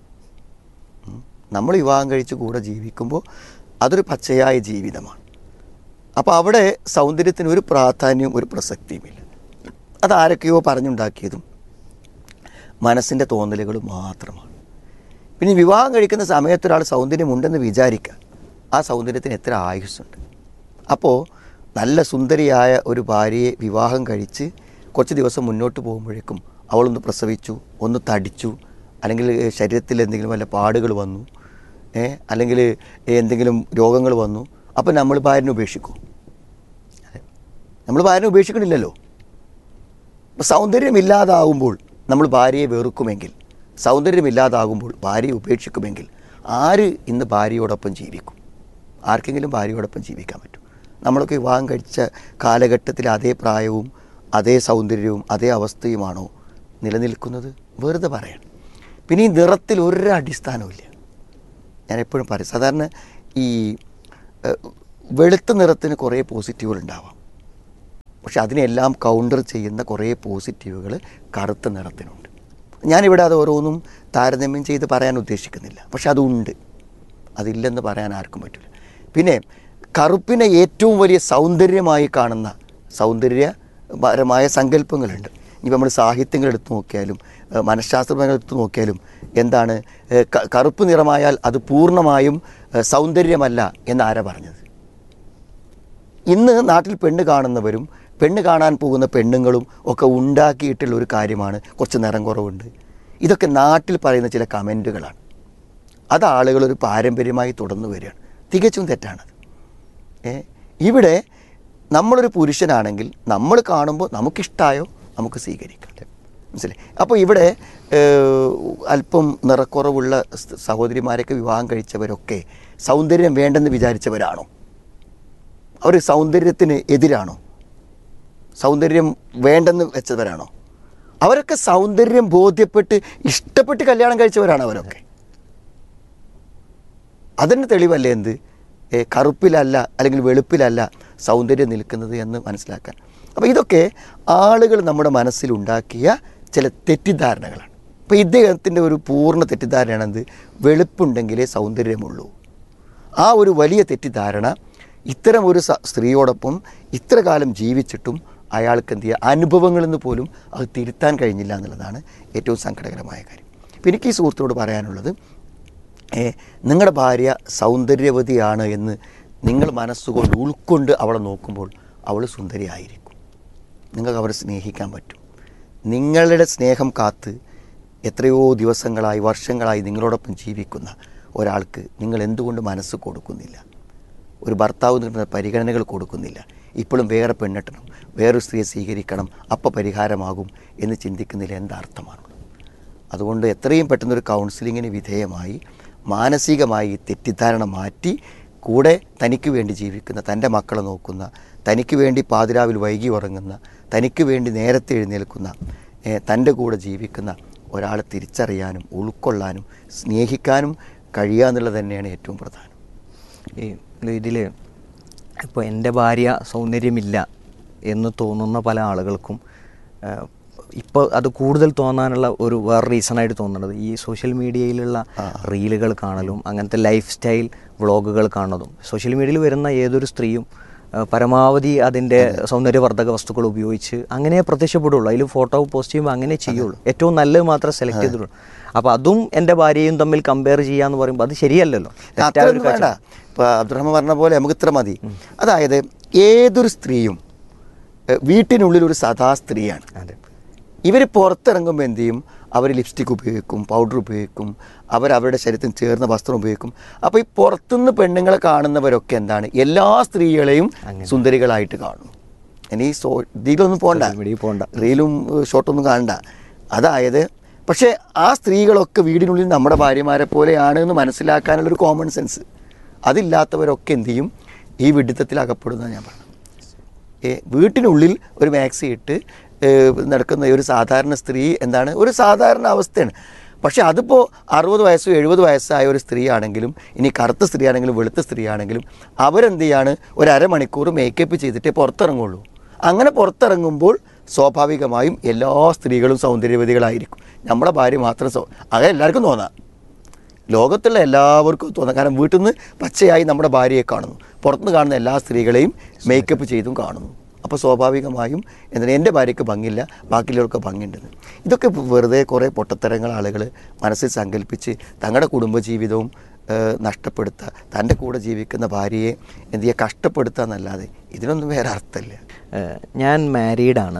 ഉം. നമ്മൾ വിവാഹം കഴിച്ച് കൂടെ ജീവിക്കുമ്പോൾ അതൊരു പച്ചയായ ജീവിതമാണ് അപ്പോൾ അവിടെ സൗന്ദര്യത്തിന് ഒരു പ്രാധാന്യവും ഒരു പ്രസക്തിയുമില്ല അത് ആരൊക്കെയോ പറഞ്ഞുണ്ടാക്കിയതും മനസ്സിൻ്റെ തോന്നലുകൾ മാത്രമാണ് പിന്നെ ഈ വിവാഹം കഴിക്കുന്ന സമയത്ത് ഒരാൾ സൗന്ദര്യമുണ്ടെന്ന് വിചാരിക്കുക ആ സൗന്ദര്യത്തിന് എത്ര ആയുസ്സുണ്ട് അപ്പോൾ നല്ല സുന്ദരിയായ ഒരു ഭാര്യയെ വിവാഹം കഴിച്ച് കുറച്ച് ദിവസം മുന്നോട്ട് പോകുമ്പോഴേക്കും അവളൊന്ന് പ്രസവിച്ചു ഒന്ന് തടിച്ചു അല്ലെങ്കിൽ ശരീരത്തിൽ എന്തെങ്കിലും വല്ല പാടുകൾ വന്നു ഏ അല്ലെങ്കിൽ എന്തെങ്കിലും രോഗങ്ങൾ വന്നു അപ്പോൾ നമ്മൾ ഭാര്യനെ ഉപേക്ഷിക്കും നമ്മൾ ഭാര്യനെ ഉപേക്ഷിക്കണില്ലല്ലോ അപ്പോൾ സൗന്ദര്യമില്ലാതാകുമ്പോൾ നമ്മൾ ഭാര്യയെ വെറുക്കുമെങ്കിൽ സൗന്ദര്യമില്ലാതാകുമ്പോൾ ഭാര്യയെ ഉപേക്ഷിക്കുമെങ്കിൽ ആര് ഇന്ന് ഭാര്യയോടൊപ്പം ജീവിക്കും ആർക്കെങ്കിലും ഭാര്യയോടൊപ്പം ജീവിക്കാൻ പറ്റും നമ്മളൊക്കെ വിവാഹം കഴിച്ച കാലഘട്ടത്തിൽ അതേ പ്രായവും അതേ സൗന്ദര്യവും അതേ അവസ്ഥയുമാണോ നിലനിൽക്കുന്നത് വെറുതെ പറയണം പിന്നെ ഈ നിറത്തിൽ ഒരു അടിസ്ഥാനവും ഇല്ല ഞാൻ എപ്പോഴും പറയും സാധാരണ ഈ ഏഹ്, വെളുത്ത നിറത്തിന് കുറേ പോസിറ്റീവുകൾ ഉണ്ടാവാം പക്ഷെ അതിനെല്ലാം കൗണ്ടർ ചെയ്യുന്ന കുറേ പോസിറ്റീവുകൾ കറുത്ത നിറത്തിനുണ്ട് ഞാനിവിടെ അത് ഓരോന്നും താരതമ്യം ചെയ്ത് പറയാൻ ഉദ്ദേശിക്കുന്നില്ല പക്ഷെ അതുണ്ട് അതില്ലെന്ന് പറയാൻ ആർക്കും പറ്റില്ല പിന്നെ കറുപ്പിനെ ഏറ്റവും വലിയ സൗന്ദര്യമായി കാണുന്ന സൗന്ദര്യപരമായ സങ്കല്പങ്ങളുണ്ട് ഇനി നമ്മൾ സാഹിത്യങ്ങൾ എടുത്തു നോക്കിയാലും ഏഹ് മനഃശാസ്ത്രങ്ങൾ എടുത്തു നോക്കിയാലും എന്താണ് ഏഹ് ക- കറുപ്പ് നിറമായാൽ അത് പൂർണ്ണമായും ഏഹ് സൗന്ദര്യമല്ല എന്നാരാ പറഞ്ഞത് ഇന്ന് നാട്ടിൽ പെണ്ണ് കാണുന്നവരും പെണ്ണ് കാണാൻ പോകുന്ന പെണ്ണുങ്ങളും ഒക്കെ ഉണ്ടാക്കിയിട്ടുള്ള ഒരു കാര്യമാണ് കുറച്ച് നിറം കുറവുണ്ട് ഇതൊക്കെ നാട്ടിൽ പറയുന്ന ചില കമൻറ്റുകളാണ് അത് ആളുകൾ ഒരു പാരമ്പര്യമായി തുടർന്നു വരികയാണ് തികച്ചും തെറ്റാണത് ഏ ഇവിടെ നമ്മളൊരു പുരുഷനാണെങ്കിൽ നമ്മൾ കാണുമ്പോൾ നമുക്കിഷ്ടമായോ നമുക്ക് സ്വീകരിക്കാം മനസ്സിലായി അപ്പോൾ ഇവിടെ ഏഹ്, അല്പം നിറക്കുറവുള്ള സ് സഹോദരിമാരൊക്കെ വിവാഹം കഴിച്ചവരൊക്കെ സൗന്ദര്യം വേണ്ടെന്ന് വിചാരിച്ചവരാണോ അവർ സൗന്ദര്യത്തിന് എതിരാണോ സൗന്ദര്യം വേണ്ടെന്ന് വെച്ചവരാണോ അവരൊക്കെ സൗന്ദര്യം ബോധ്യപ്പെട്ട് ഇഷ്ടപ്പെട്ട് കല്യാണം കഴിച്ചവരാണ് അവരൊക്കെ അതിന് തെളിവല്ലേ എന്ത് ഏ, കറുപ്പിലല്ല അല്ലെങ്കിൽ വെളുപ്പിലല്ല സൗന്ദര്യം നിൽക്കുന്നത് എന്ന് മനസ്സിലാക്കാൻ അപ്പോൾ ഇതൊക്കെ ആളുകൾ നമ്മുടെ മനസ്സിലുണ്ടാക്കിയ ചില തെറ്റിദ്ധാരണകളാണ് അപ്പോൾ ഇദ്ദേഹത്തിൻ്റെ ഒരു പൂർണ്ണ തെറ്റിദ്ധാരണയാണ് എന്ത് വെളുപ്പുണ്ടെങ്കിലേ സൗന്ദര്യമുള്ളൂ ആ ഒരു വലിയ തെറ്റിദ്ധാരണ ഇത്തരം ഒരു സ- സ്ത്രീയോടൊപ്പം ഇത്ര കാലം ജീവിച്ചിട്ടും അയാൾക്ക് എന്ത് ചെയ്യുക അനുഭവങ്ങളിൽ നിന്ന് പോലും അത് തിരുത്താൻ കഴിഞ്ഞില്ല എന്നുള്ളതാണ് ഏറ്റവും സങ്കടകരമായ കാര്യം അപ്പോൾ എനിക്ക് ഈ സുഹൃത്തിനോട് പറയാനുള്ളത് ഏ, നിങ്ങളുടെ ഭാര്യ സൗന്ദര്യവതിയാണ് എന്ന് നിങ്ങൾ മനസ്സുകൊണ്ട് ഉൾക്കൊണ്ട് അവളെ നോക്കുമ്പോൾ അവൾ സുന്ദരിയായിരിക്കും നിങ്ങൾക്ക് അവരെ സ്നേഹിക്കാൻ പറ്റും നിങ്ങളുടെ സ്നേഹം കാത്ത് എത്രയോ ദിവസങ്ങളായി വർഷങ്ങളായി നിങ്ങളോടൊപ്പം ജീവിക്കുന്ന ഒരാൾക്ക് നിങ്ങൾ എന്തുകൊണ്ട് മനസ്സ് കൊടുക്കുന്നില്ല ഒരു ഭർത്താവ് നിൽക്കുന്ന പരിഗണനകൾ കൊടുക്കുന്നില്ല ഇപ്പോഴും വേറെ പെണ്ണെട്ടണം വേറൊരു സ്ത്രീയെ സ്വീകരിക്കണം അപ്പം പരിഹാരമാകും എന്ന് ചിന്തിക്കുന്നതിൽ എന്താർത്ഥമാണുള്ളത് അതുകൊണ്ട് എത്രയും പെട്ടെന്നൊരു കൗൺസിലിങ്ങിന് വിധേയമായി മാനസികമായി ഈ തെറ്റിദ്ധാരണ മാറ്റി കൂടെ തനിക്ക് വേണ്ടി ജീവിക്കുന്ന തൻ്റെ മക്കളെ നോക്കുന്ന തനിക്ക് വേണ്ടി പാതിരാവിൽ വൈകി ഉറങ്ങുന്ന തനിക്ക് വേണ്ടി നേരത്തെ എഴുന്നേൽക്കുന്ന ഏ, തൻ്റെ കൂടെ ജീവിക്കുന്ന ഒരാളെ തിരിച്ചറിയാനും ഉൾക്കൊള്ളാനും സ്നേഹിക്കാനും കഴിയുക എന്നുള്ളത് തന്നെയാണ് ഏറ്റവും പ്രധാനം ഈ ഇതിൽ ഇപ്പോൾ എൻ്റെ ഭാര്യ സൗന്ദര്യമില്ല എന്ന് തോന്നുന്ന പല ആളുകൾക്കും ഇപ്പോൾ അത് കൂടുതൽ തോന്നാനുള്ള ഒരു വേറെ റീസണായിട്ട് തോന്നുന്നത് ഈ സോഷ്യൽ മീഡിയയിലുള്ള റീലുകൾ കാണലും അങ്ങനത്തെ ലൈഫ് സ്റ്റൈൽ വ്ളോഗുകൾ കാണുന്നതും സോഷ്യൽ മീഡിയയിൽ വരുന്ന ഏതൊരു സ്ത്രീയും ആ, പരമാവധി അതിൻ്റെ സൗന്ദര്യവർദ്ധക വസ്തുക്കൾ ഉപയോഗിച്ച് അങ്ങനെ പ്രത്യക്ഷപ്പെടുള്ളൂ അതിൽ ഫോട്ടോ പോസ്റ്റ് ചെയ്യുമ്പോൾ അങ്ങനെ ചെയ്യുള്ളൂ ഏറ്റവും നല്ലത് മാത്രമേ സെലക്ട് ചെയ്തിട്ടുള്ളൂ അപ്പോൾ അതും എൻ്റെ ഭാര്യയും തമ്മിൽ കമ്പയർ ചെയ്യാന്ന് പറയുമ്പോൾ അത് ശരിയല്ലല്ലോ തെറ്റായ ഒരു അത്രയൊന്നും വേണ്ട ഇപ്പോൾ അബ്ദുറഹ്മാൻ പറഞ്ഞ പോലെ നമുക്ക് ഇത്ര മതി അതായത് ഏതൊരു സ്ത്രീയും ഏഹ്, വീട്ടിനുള്ളിൽ ഒരു സദാ സ്ത്രീയാണ് അതെ ഇവർ പുറത്തിറങ്ങുമ്പോൾ എന്ത് ചെയ്യും അവർ ലിപ്സ്റ്റിക് ഉപയോഗിക്കും പൗഡർ ഉപയോഗിക്കും അവർ അവരുടെ ശരീരത്തിന് ചേർന്ന വസ്ത്രം ഉപയോഗിക്കും അപ്പോൾ ഈ പുറത്തുനിന്ന് പെണ്ണുങ്ങളെ കാണുന്നവരൊക്കെ എന്താണ് എല്ലാ സ്ത്രീകളെയും സുന്ദരികളായിട്ട് കാണും ഇനി സോ ഇതിലൊന്നും പോണ്ട Social media പോണ്ട. റീലും ഏഹ്, ഷോട്ടൊന്നും കാണണ്ട അതായത് പക്ഷേ ആ സ്ത്രീകളൊക്കെ വീടിനുള്ളിൽ നമ്മുടെ ഭാര്യമാരെ പോലെയാണ് എന്ന് മനസ്സിലാക്കാനുള്ളൊരു കോമൺ സെൻസ് അതില്ലാത്തവരൊക്കെ എന്ത് ചെയ്യും ഈ വിഡിത്തത്തിൽ അകപ്പെടുന്ന ഞാൻ പറഞ്ഞു ഏ, വീട്ടിനുള്ളിൽ ഒരു മാക്സി ഇട്ട് ഏ, നടക്കുന്ന ഒരു സാധാരണ സ്ത്രീ എന്താണ് ഒരു സാധാരണ അവസ്ഥയാണ് പക്ഷെ അതിപ്പോൾ അറുപത് വയസ്സോ എഴുപത് വയസ്സായ ഒരു സ്ത്രീ ആണെങ്കിലും ഇനി കറുത്ത സ്ത്രീ ആണെങ്കിലും വെളുത്ത സ്ത്രീ ആണെങ്കിലും അവരെന്ത് ചെയ്യാണ് ഒരു അരമണിക്കൂർ മേക്കപ്പ് ചെയ്തിട്ടേ പുറത്തിറങ്ങുള്ളൂ അങ്ങനെ പുറത്തിറങ്ങുമ്പോൾ സ്വാഭാവികമായും എല്ലാ സ്ത്രീകളും സൗന്ദര്യവതികളായിരിക്കും നമ്മുടെ ഭാര്യ മാത്രം സൗ അങ്ങനെ എല്ലാവർക്കും തോന്നാം ലോകത്തുള്ള എല്ലാവർക്കും തോന്നാം കാരണം വീട്ടിൽ നിന്ന് പച്ചയായി നമ്മുടെ ഭാര്യയെ കാണുന്നു പുറത്തുനിന്ന് കാണുന്ന എല്ലാ സ്ത്രീകളെയും മേക്കപ്പ് ചെയ്തും കാണുന്നു അപ്പോൾ സ്വാഭാവികമായും എന്താണ് എൻ്റെ ഭാര്യയ്ക്ക് ഭംഗിയില്ല ബാക്കിയുള്ളവർക്ക് ഭംഗിയുണ്ടെന്ന് ഇതൊക്കെ വെറുതെ കുറേ പൊട്ടത്തരങ്ങൾ ആളുകൾ മനസ്സിൽ സങ്കല്പിച്ച് തങ്ങളുടെ കുടുംബജീവിതവും ഏഹ്, നഷ്ടപ്പെടുത്തുക തൻ്റെ കൂടെ ജീവിക്കുന്ന ഭാര്യയെ എന്ത് ചെയ്യുക കഷ്ടപ്പെടുത്തുക എന്നല്ലാതെ ഇതിനൊന്നും വേറെ അർത്ഥമില്ല ഏഹ് ഞാൻ മാരീഡാണ്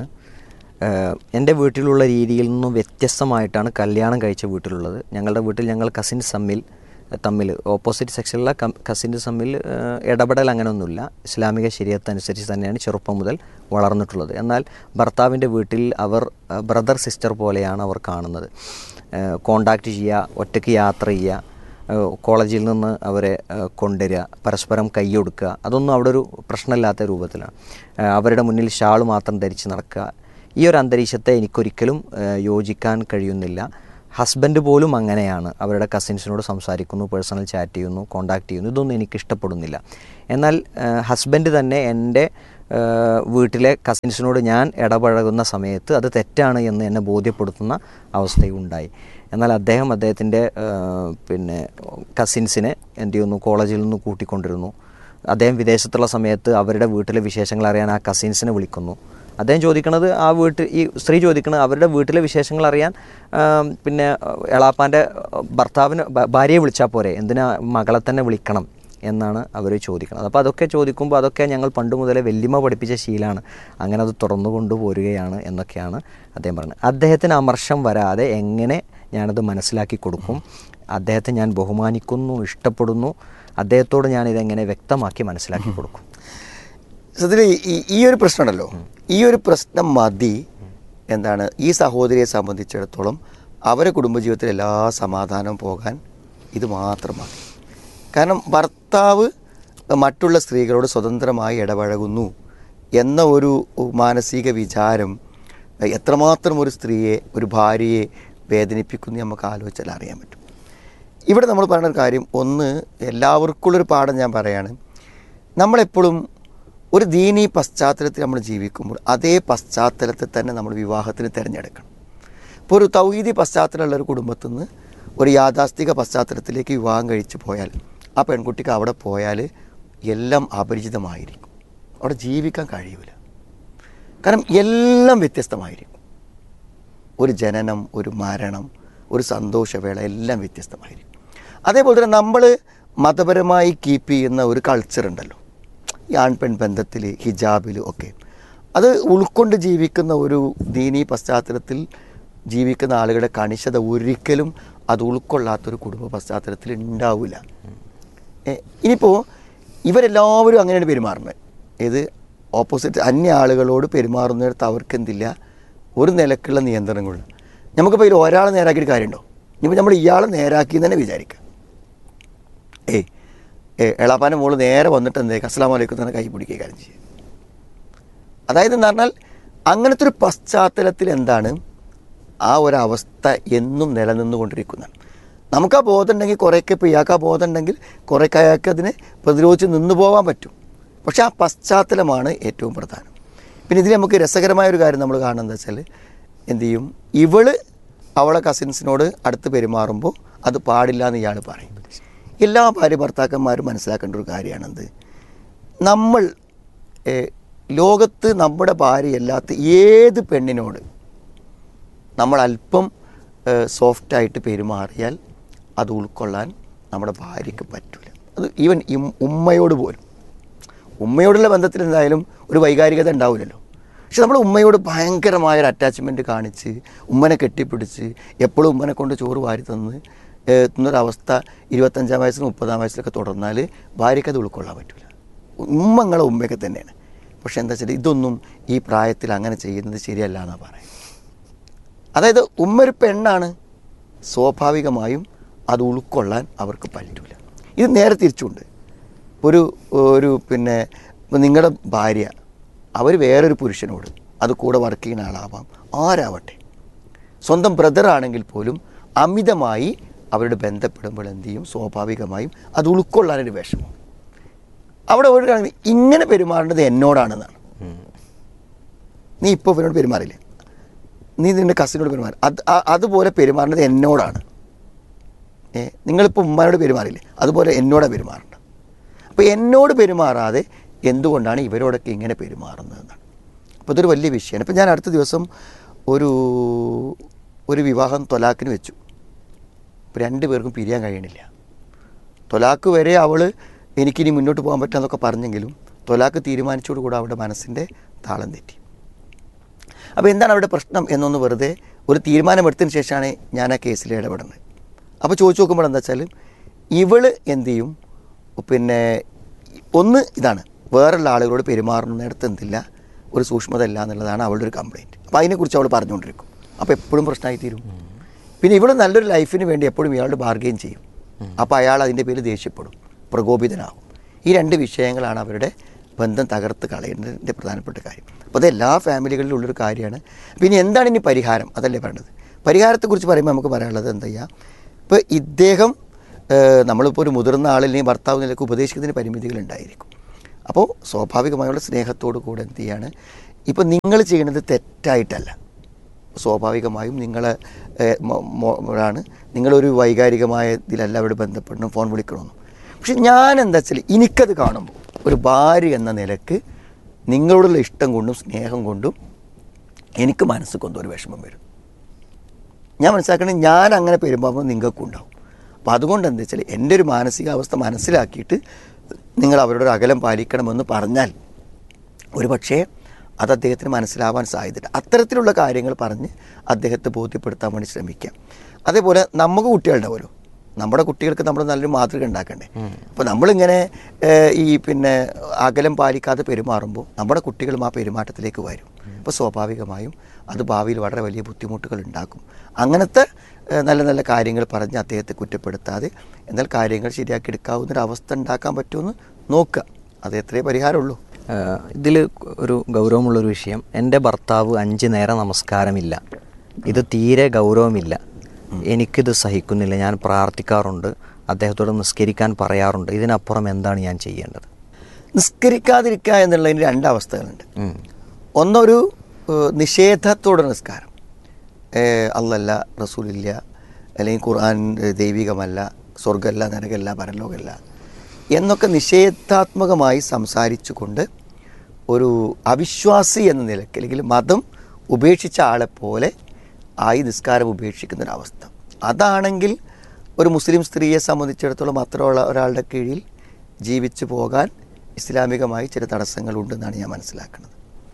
എൻ്റെ വീട്ടിലുള്ള രീതിയിൽ നിന്നും വ്യത്യസ്തമായിട്ടാണ് കല്യാണം കഴിച്ച വീട്ടിലുള്ളത് ഞങ്ങളുടെ വീട്ടിൽ ഞങ്ങൾ കസിൻസ് തമ്മിൽ തമ്മിൽ ഓപ്പോസിറ്റ് സെക്ഷനിലുള്ള കസിൻസ് തമ്മിൽ ഏഹ് ഇടപെടൽ അങ്ങനെയൊന്നുമില്ല ഇസ്ലാമിക ശരീരത്ത് അനുസരിച്ച് തന്നെയാണ് ചെറുപ്പം മുതൽ വളർന്നിട്ടുള്ളത് എന്നാൽ ഭർത്താവിൻ്റെ വീട്ടിൽ അവർ ബ്രദർ സിസ്റ്റർ പോലെയാണ് അവർ കാണുന്നത് കോണ്ടാക്റ്റ് ചെയ്യുക ഒറ്റയ്ക്ക് യാത്ര ചെയ്യുക ഏഹ് കോളേജിൽ നിന്ന് അവരെ ഏഹ് കൊണ്ടുവരിക പരസ്പരം കൈയൊടുക്കുക അതൊന്നും അവിടെ ഒരു പ്രശ്നമില്ലാത്ത രൂപത്തിലാണ് ഏഹ് അവരുടെ മുന്നിൽ ഷാൾ മാത്രം ധരിച്ച് നടക്കുക ഈ ഒരു അന്തരീക്ഷത്തെ എനിക്കൊരിക്കലും ഏഹ് യോജിക്കാൻ കഴിയുന്നില്ല ഹസ്ബൻഡ് പോലും അങ്ങനെയാണ് അവരുടെ കസിൻസിനോട് സംസാരിക്കുന്നു പേഴ്സണൽ ചാറ്റ് ചെയ്യുന്നു കോണ്ടാക്ട് ചെയ്യുന്നു ഇതൊന്നും എനിക്ക് ഇഷ്ടപ്പെടുന്നില്ല എന്നാൽ ഹസ്ബൻഡ് തന്നെ എൻ്റെ ആ, വീട്ടിലെ കസിൻസിനോട് ഞാൻ ഇടപഴകുന്ന സമയത്ത് അത് തെറ്റാണ് എന്ന് എന്നെ ബോധ്യപ്പെടുത്തുന്ന അവസ്ഥയുണ്ടായി എന്നാൽ അദ്ദേഹം അദ്ദേഹത്തിൻ്റെ ആ, പിന്നെ കസിൻസിനെ എന്ത് ചെയ്യുന്നു കോളേജിൽ നിന്ന് കൂട്ടിക്കൊണ്ടിരുന്നു അദ്ദേഹം വിദേശത്തുള്ള സമയത്ത് അവരുടെ വീട്ടിലെ വിശേഷങ്ങൾ അറിയാൻ ആ കസിൻസിനെ വിളിക്കുന്നു അദ്ദേഹം ചോദിക്കണത് ആ വീട്ടിൽ ഈ സ്ത്രീ ചോദിക്കണത് അവരുടെ വീട്ടിലെ വിശേഷങ്ങൾ അറിയാൻ ആ, പിന്നെ എളാപ്പാൻ്റെ ഭർത്താവിന് ഭ- ഭാര്യയെ വിളിച്ചാൽ പോരെ എന്തിനാ മകളെ തന്നെ വിളിക്കണം എന്നാണ് അവർ ചോദിക്കുന്നത് അപ്പോൾ അതൊക്കെ ചോദിക്കുമ്പോൾ അതൊക്കെ ഞങ്ങൾ പണ്ട് മുതലേ വല്യമ്മ പഠിപ്പിച്ച ശീലമാണ് അങ്ങനെ അത് തുറന്നു കൊണ്ടുപോരുകയാണ് എന്നൊക്കെയാണ് അദ്ദേഹം പറയുന്നത് അദ്ദേഹത്തിന് അമർഷം വരാതെ എങ്ങനെ ഞാനത് മനസ്സിലാക്കി കൊടുക്കും അദ്ദേഹത്തെ ഞാൻ ബഹുമാനിക്കുന്നു ഇഷ്ടപ്പെടുന്നു അദ്ദേഹത്തോട് ഞാൻ ഇതെങ്ങനെ വ്യക്തമാക്കി മനസ്സിലാക്കി കൊടുക്കും സത്യത്തിൽ ഈ ഈ ഒരു പ്രശ്നമുണ്ടല്ലോ ഈ ഒരു പ്രശ്നം മതി എന്താണ് ഈ സഹോദരിയെ സംബന്ധിച്ചിടത്തോളം അവരെ കുടുംബജീവിതത്തിൽ എല്ലാ സമാധാനവും പോകാൻ ഇത് മാത്രം മതി കാരണം ഭർത്താവ് മറ്റുള്ള സ്ത്രീകളോട് സ്വതന്ത്രമായി ഇടപഴകുന്നു എന്ന ഒരു മാനസിക വിചാരം എത്രമാത്രം ഒരു സ്ത്രീയെ ഒരു ഭാര്യയെ വേദനിപ്പിക്കുന്നു നമുക്ക് ആലോചിച്ചാൽ അറിയാൻ പറ്റും ഇവിടെ നമ്മൾ പറയുന്ന ഒരു കാര്യം ഒന്ന് എല്ലാവർക്കുള്ളൊരു പാഠം ഞാൻ പറയാണ് നമ്മളെപ്പോഴും ഒരു ദീനീ പശ്ചാത്തലത്തിൽ നമ്മൾ ജീവിക്കുമ്പോൾ അതേ പശ്ചാത്തലത്തിൽ തന്നെ നമ്മൾ വിവാഹത്തിന് തിരഞ്ഞെടുക്കണം ഇപ്പോൾ ഒരു തൗഹീദി പശ്ചാത്തലമുള്ള ഒരു കുടുംബത്തിൽ നിന്ന് ഒരു യാഥാസ്ഥിക പശ്ചാത്തലത്തിലേക്ക് വിവാഹം കഴിച്ച് പോയാൽ ആ പെൺകുട്ടിക്ക് അവിടെ പോയാൽ എല്ലാം അപരിചിതമായിരിക്കും അവിടെ ജീവിക്കാൻ കഴിയൂല കാരണം എല്ലാം വ്യത്യസ്തമായിരിക്കും ഒരു ജനനം ഒരു മരണം ഒരു സന്തോഷവേള എല്ലാം വ്യത്യസ്തമായിരിക്കും അതേപോലെ തന്നെ നമ്മൾ മതപരമായി കീപ്പ് ചെയ്യുന്ന ഒരു കൾച്ചർ ഉണ്ടല്ലോ ഈ ആൺപെൺ ബന്ധത്തിൽ ഹിജാബിൽ ഒക്കെ അത് ഉൾക്കൊണ്ട് ജീവിക്കുന്ന ഒരു ദീനീ പശ്ചാത്തലത്തിൽ ജീവിക്കുന്ന ആളുകളുടെ കണിശത ഒരിക്കലും അത് ഉൾക്കൊള്ളാത്തൊരു കുടുംബ പശ്ചാത്തലത്തിൽ ഉണ്ടാവില്ല ഇനിയിപ്പോൾ ഇവരെല്ലാവരും അങ്ങനെയാണ് പെരുമാറുന്നത് ഏത് ഓപ്പോസിറ്റ് അന്യ ആളുകളോട് പെരുമാറുന്നിടത്ത് അവർക്ക് എന്തില്ല ഒരു നിലക്കുള്ള നിയന്ത്രണങ്ങൾ നമുക്കിപ്പോൾ ഇതിൽ ഒരാളെ നേരാക്കിയിട്ട് കാര്യമുണ്ടോ ഇനിയിപ്പോൾ നമ്മൾ ഇയാളെ നേരാക്കി എന്ന് തന്നെ വിചാരിക്കുക ഏയ് ഏ എളാപ്പാൻ്റെ മോള് നേരെ വന്നിട്ട് എന്തേ അസ്ലാം വലൈക്കും തന്നെ കൈ പിടിക്കുക കാര്യം ചെയ്യുക അതായത് എന്ന് പറഞ്ഞാൽ അങ്ങനത്തെ ഒരു പശ്ചാത്തലത്തിൽ എന്താണ് ആ ഒരവസ്ഥ എന്നും നിലനിന്നുകൊണ്ടിരിക്കുന്നതാണ് നമുക്ക് ആ ബോധം ഉണ്ടെങ്കിൽ കുറേയൊക്കെ ഇപ്പോൾ ഇയാൾക്ക് ആ ബോധം ഉണ്ടെങ്കിൽ കുറേയൊക്കെ അയാൾക്ക് അതിനെ പ്രതിരോധിച്ച് നിന്നു പോകാൻ പറ്റും പക്ഷേ ആ പശ്ചാത്തലമാണ് ഏറ്റവും പ്രധാനം പിന്നെ ഇതിൽ നമുക്ക് രസകരമായ ഒരു കാര്യം നമ്മൾ കാണുന്നത് വെച്ചാൽ എന്ത് ചെയ്യും ഇവള് അവളെ കസിൻസിനോട് അടുത്ത് പെരുമാറുമ്പോൾ അത് പാടില്ല എന്ന് ഇയാൾ പറയും എല്ലാ ഭാര്യ ഭർത്താക്കന്മാരും മനസ്സിലാക്കേണ്ട ഒരു കാര്യമാണെന്ത് നമ്മൾ ഏഹ്, ലോകത്ത് നമ്മുടെ ഭാര്യയല്ലാത്ത ഏത് പെണ്ണിനോട് നമ്മൾ അല്പം സോഫ്റ്റായിട്ട് പെരുമാറിയാൽ അത് ഉൾക്കൊള്ളാൻ നമ്മുടെ ഭാര്യയ്ക്ക് പറ്റില്ല അത് ഈവൻ ഉമ്മയോട് പോലും ഉമ്മയോടുള്ള ബന്ധത്തിൽ എന്തായാലും ഒരു വൈകാരികത ഉണ്ടാവില്ലല്ലോ പക്ഷെ നമ്മൾ ഉമ്മയോട് ഭയങ്കരമായ ഒരു അറ്റാച്ച്മെൻറ്റ് കാണിച്ച് ഉമ്മനെ കെട്ടിപ്പിടിച്ച് എപ്പോഴും ഉമ്മനെ കൊണ്ട് ചോറ് വാരി തന്ന് ഏഹ്, എത്തുന്നൊരവസ്ഥ ഇരുപത്തഞ്ചാം വയസ്സിൽ മുപ്പതാം വയസ്സിലൊക്കെ തുടർന്നാൽ ഭാര്യയ്ക്ക് അത് ഉൾക്കൊള്ളാൻ പറ്റില്ല ഉമ്മങ്ങളെ ഉമ്മയൊക്കെ തന്നെയാണ് പക്ഷെ എന്താ വെച്ചാൽ ഇതൊന്നും ഈ പ്രായത്തിൽ അങ്ങനെ ചെയ്യുന്നത് ശരിയല്ല എന്നാണ് പറയുന്നത് അതായത് ഉമ്മ ഒരു പെണ്ണാണ് സ്വാഭാവികമായും അത് ഉൾക്കൊള്ളാൻ അവർക്ക് പറ്റൂല ഇത് നേരെ തിരിച്ചുണ്ട് ഒരു ഒരു പിന്നെ ഇപ്പം നിങ്ങളുടെ ഭാര്യ അവർ വേറൊരു പുരുഷനോട് അത് കൂടെ വർക്ക് ചെയ്യുന്ന ആളാവാം ആരാവട്ടെ സ്വന്തം ബ്രദർ ആണെങ്കിൽ പോലും അമിതമായി അവരോട് ബന്ധപ്പെടുമ്പോൾ എന്ത് ചെയ്യും സ്വാഭാവികമായും അത് ഉൾക്കൊള്ളാനൊരു വിഷമം അവിടെ ഒരു കാര്യം, ഇങ്ങനെ പെരുമാറേണ്ടത് എന്നോടാണെന്നാണ് നീ ഇപ്പോൾ ഇവനോട് പെരുമാറില്ലേ നീ നിൻ്റെ കസിനോട് പെരുമാറി അത് ആ- അതുപോലെ പെരുമാറേണ്ടത് എന്നോടാണ് ഏ നിങ്ങളിപ്പോൾ ഉമ്മാനോട് പെരുമാറില്ലേ അതുപോലെ എന്നോടാണ് പെരുമാറേണ്ടത് അപ്പോൾ എന്നോട് പെരുമാറാതെ എന്തുകൊണ്ടാണ് ഇവരോടൊക്കെ ഇങ്ങനെ പെരുമാറുന്നതെന്നാണ് അപ്പോൾ ഇതൊരു വലിയ വിഷയമാണ് ഇപ്പോൾ ഞാൻ അടുത്ത ദിവസം ഒരു ഒരു വിവാഹം തൊലാക്കിന് വെച്ചു ഇപ്പോൾ രണ്ട് പേർക്കും പിരിയാൻ കഴിയണില്ല തൊലാക്ക് വരെ അവൾ എനിക്കിനി മുന്നോട്ട് പോകാൻ പറ്റാന്നൊക്കെ പറഞ്ഞെങ്കിലും തൊലാക്ക് തീരുമാനിച്ചോടുകൂടെ അവളുടെ മനസ്സിൻ്റെ താളം തെറ്റി അപ്പോൾ എന്താണ് അവിടെ പ്രശ്നം എന്നൊന്ന് വെറുതെ ഒരു തീരുമാനമെടുത്തതിന് ശേഷമാണ് ഞാൻ ആ കേസിൽ ഇടപെടുന്നത് അപ്പോൾ ചോദിച്ചു നോക്കുമ്പോൾ എന്താ വെച്ചാൽ ഇവള് എന്ത് ചെയ്യും പിന്നെ ഒന്ന് ഇതാണ് വേറുള്ള ആളുകളോട് പെരുമാറുന്നിടത്ത് എന്തില്ല ഒരു സൂക്ഷ്മത ഇല്ല എന്നുള്ളതാണ് അവളുടെ ഒരു കംപ്ലയിൻറ്റ് അപ്പോൾ അതിനെക്കുറിച്ച് അവൾ പറഞ്ഞുകൊണ്ടിരിക്കും അപ്പോൾ എപ്പോഴും പ്രശ്നമായി തീരും പിന്നെ ഇവള് നല്ലൊരു ലൈഫിന് വേണ്ടി എപ്പോഴും ഇയാളുടെ ബാർഗെയിൻ ചെയ്യും അപ്പോൾ അയാൾ അതിൻ്റെ പേര് ദേഷ്യപ്പെടും പ്രകോപിതനാകും ഈ രണ്ട് വിഷയങ്ങളാണ് അവരുടെ ബന്ധം തകർത്ത് കളയുന്നതിൻ്റെ പ്രധാനപ്പെട്ട കാര്യം അപ്പോൾ അത് എല്ലാ ഫാമിലികളിലും ഉള്ളൊരു കാര്യമാണ് പിന്നെ എന്താണ് ഇനി പരിഹാരം അതല്ലേ പറയേണ്ടത് പരിഹാരത്തെക്കുറിച്ച് പറയുമ്പോൾ നമുക്ക് പറയാനുള്ളത് എന്താ ചെയ്യുക ഇപ്പോൾ ഇദ്ദേഹം ഏഹ്, നമ്മളിപ്പോൾ ഒരു മുതിർന്ന ആളിനെ ഭർത്താവ് നിലയ്ക്ക് ഉപദേശിക്കുന്നതിന് പരിമിതികളുണ്ടായിരിക്കും അപ്പോൾ സ്വാഭാവികമായുള്ള സ്നേഹത്തോടു കൂടെ എന്ത് ചെയ്യാണ് ഇപ്പോൾ നിങ്ങൾ ചെയ്യുന്നത് തെറ്റായിട്ടല്ല സ്വാഭാവികമായും നിങ്ങൾ ആണ് നിങ്ങളൊരു വൈകാരികമായ ഇതിലല്ല അവരോട് ബന്ധപ്പെടണം ഫോൺ വിളിക്കണമെന്നും പക്ഷെ ഞാൻ എന്താ വെച്ചാൽ എനിക്കത് കാണുമ്പോൾ ഒരു ഭാര്യ എന്ന നിലക്ക് നിങ്ങളോടുള്ള ഇഷ്ടം കൊണ്ടും സ്നേഹം കൊണ്ടും എനിക്ക് മനസ്സ് കൊണ്ടും ഒരു വിഷമം വരും ഞാൻ മനസ്സിലാക്കണത് ഞാൻ അങ്ങനെ പെരുമാറുമ്പോൾ നിങ്ങൾക്കും ഉണ്ടാവും അപ്പോൾ അതുകൊണ്ട് എന്താ വെച്ചാൽ എൻ്റെ ഒരു മാനസികാവസ്ഥ മനസ്സിലാക്കിയിട്ട് നിങ്ങൾ അവരുടെ ഒരു അകലം പാലിക്കണമെന്ന് പറഞ്ഞാൽ ഒരു പക്ഷേ അത് അദ്ദേഹത്തിന് മനസ്സിലാവാൻ സാധ്യതയുണ്ട് അത്തരത്തിലുള്ള കാര്യങ്ങൾ പറഞ്ഞ് അദ്ദേഹത്തെ ബോധ്യപ്പെടുത്താൻ വേണ്ടി ശ്രമിക്കാം അതേപോലെ നമുക്ക് കുട്ടികളുണ്ടാവുമല്ലോ നമ്മുടെ കുട്ടികൾക്ക് നമ്മൾ നല്ലൊരു മാതൃക ഉണ്ടാക്കണ്ടേ അപ്പോൾ നമ്മളിങ്ങനെ ഏഹ്, ഈ പിന്നെ അകലം പാലിക്കാതെ പെരുമാറുമ്പോൾ നമ്മുടെ കുട്ടികളും ആ പെരുമാറ്റത്തിലേക്ക് വരും അപ്പോൾ സ്വാഭാവികമായും അത് ഭാവിയിൽ വളരെ വലിയ ബുദ്ധിമുട്ടുകൾ ഉണ്ടാക്കും അങ്ങനത്തെ ഏഹ്, നല്ല നല്ല കാര്യങ്ങൾ പറഞ്ഞ് അദ്ദേഹത്തെ കുറ്റപ്പെടുത്താതെ എന്നാൽ കാര്യങ്ങൾ ശരിയാക്കി എടുക്കാവുന്ന ഒരു അവസ്ഥ ഉണ്ടാക്കാൻ പറ്റുമെന്ന് നോക്കുക അത് എത്രയേ പരിഹാരമുള്ളൂ ഇതിൽ ഒരു ഗൗരവമുള്ളൊരു വിഷയം എൻ്റെ ഭർത്താവ് അഞ്ച് നേരം നമസ്കാരമില്ല ഇത് തീരെ ഗൗരവമില്ല എനിക്കിത് സഹിക്കുന്നില്ല ഞാൻ പ്രാർത്ഥിക്കാറുണ്ട് അദ്ദേഹത്തോട് നിസ്കരിക്കാൻ പറയാറുണ്ട് ഇതിനപ്പുറം എന്താണ് ഞാൻ ചെയ്യേണ്ടത് നിസ്കരിക്കാതിരിക്കുക എന്നുള്ളതിന് രണ്ട് അവസ്ഥകളുണ്ട് ഉം. ഒന്നൊരു ഏഹ്, നിഷേധത്തോടെ നിസ്കാരം ഏഹ്, അല്ലല്ല റസൂലില്ല അല്ലെങ്കിൽ ഖുർആൻ ഏഹ്, ദൈവികമല്ല സ്വർഗമല്ല നരകമല്ല പരലോകമല്ല എന്നൊക്കെ നിഷേധാത്മകമായി സംസാരിച്ചുകൊണ്ട് ഒരു അവിശ്വാസി എന്ന നിലയ്ക്ക് അല്ലെങ്കിൽ മതം ഉപേക്ഷിച്ച ആളെപ്പോലെ ആയി നിസ്കാരം ഉപേക്ഷിക്കുന്ന ഒരവസ്ഥ അതാണെങ്കിൽ ഒരു മുസ്ലിം സ്ത്രീയെ സംബന്ധിച്ചിടത്തോളം അത്രയുള്ള ഒരാളുടെ കീഴിൽ ജീവിച്ചു പോകാൻ ഇസ്ലാമികമായി ചില തടസ്സങ്ങളുണ്ടെന്നാണ് ഞാൻ മനസ്സിലാക്കുന്നത്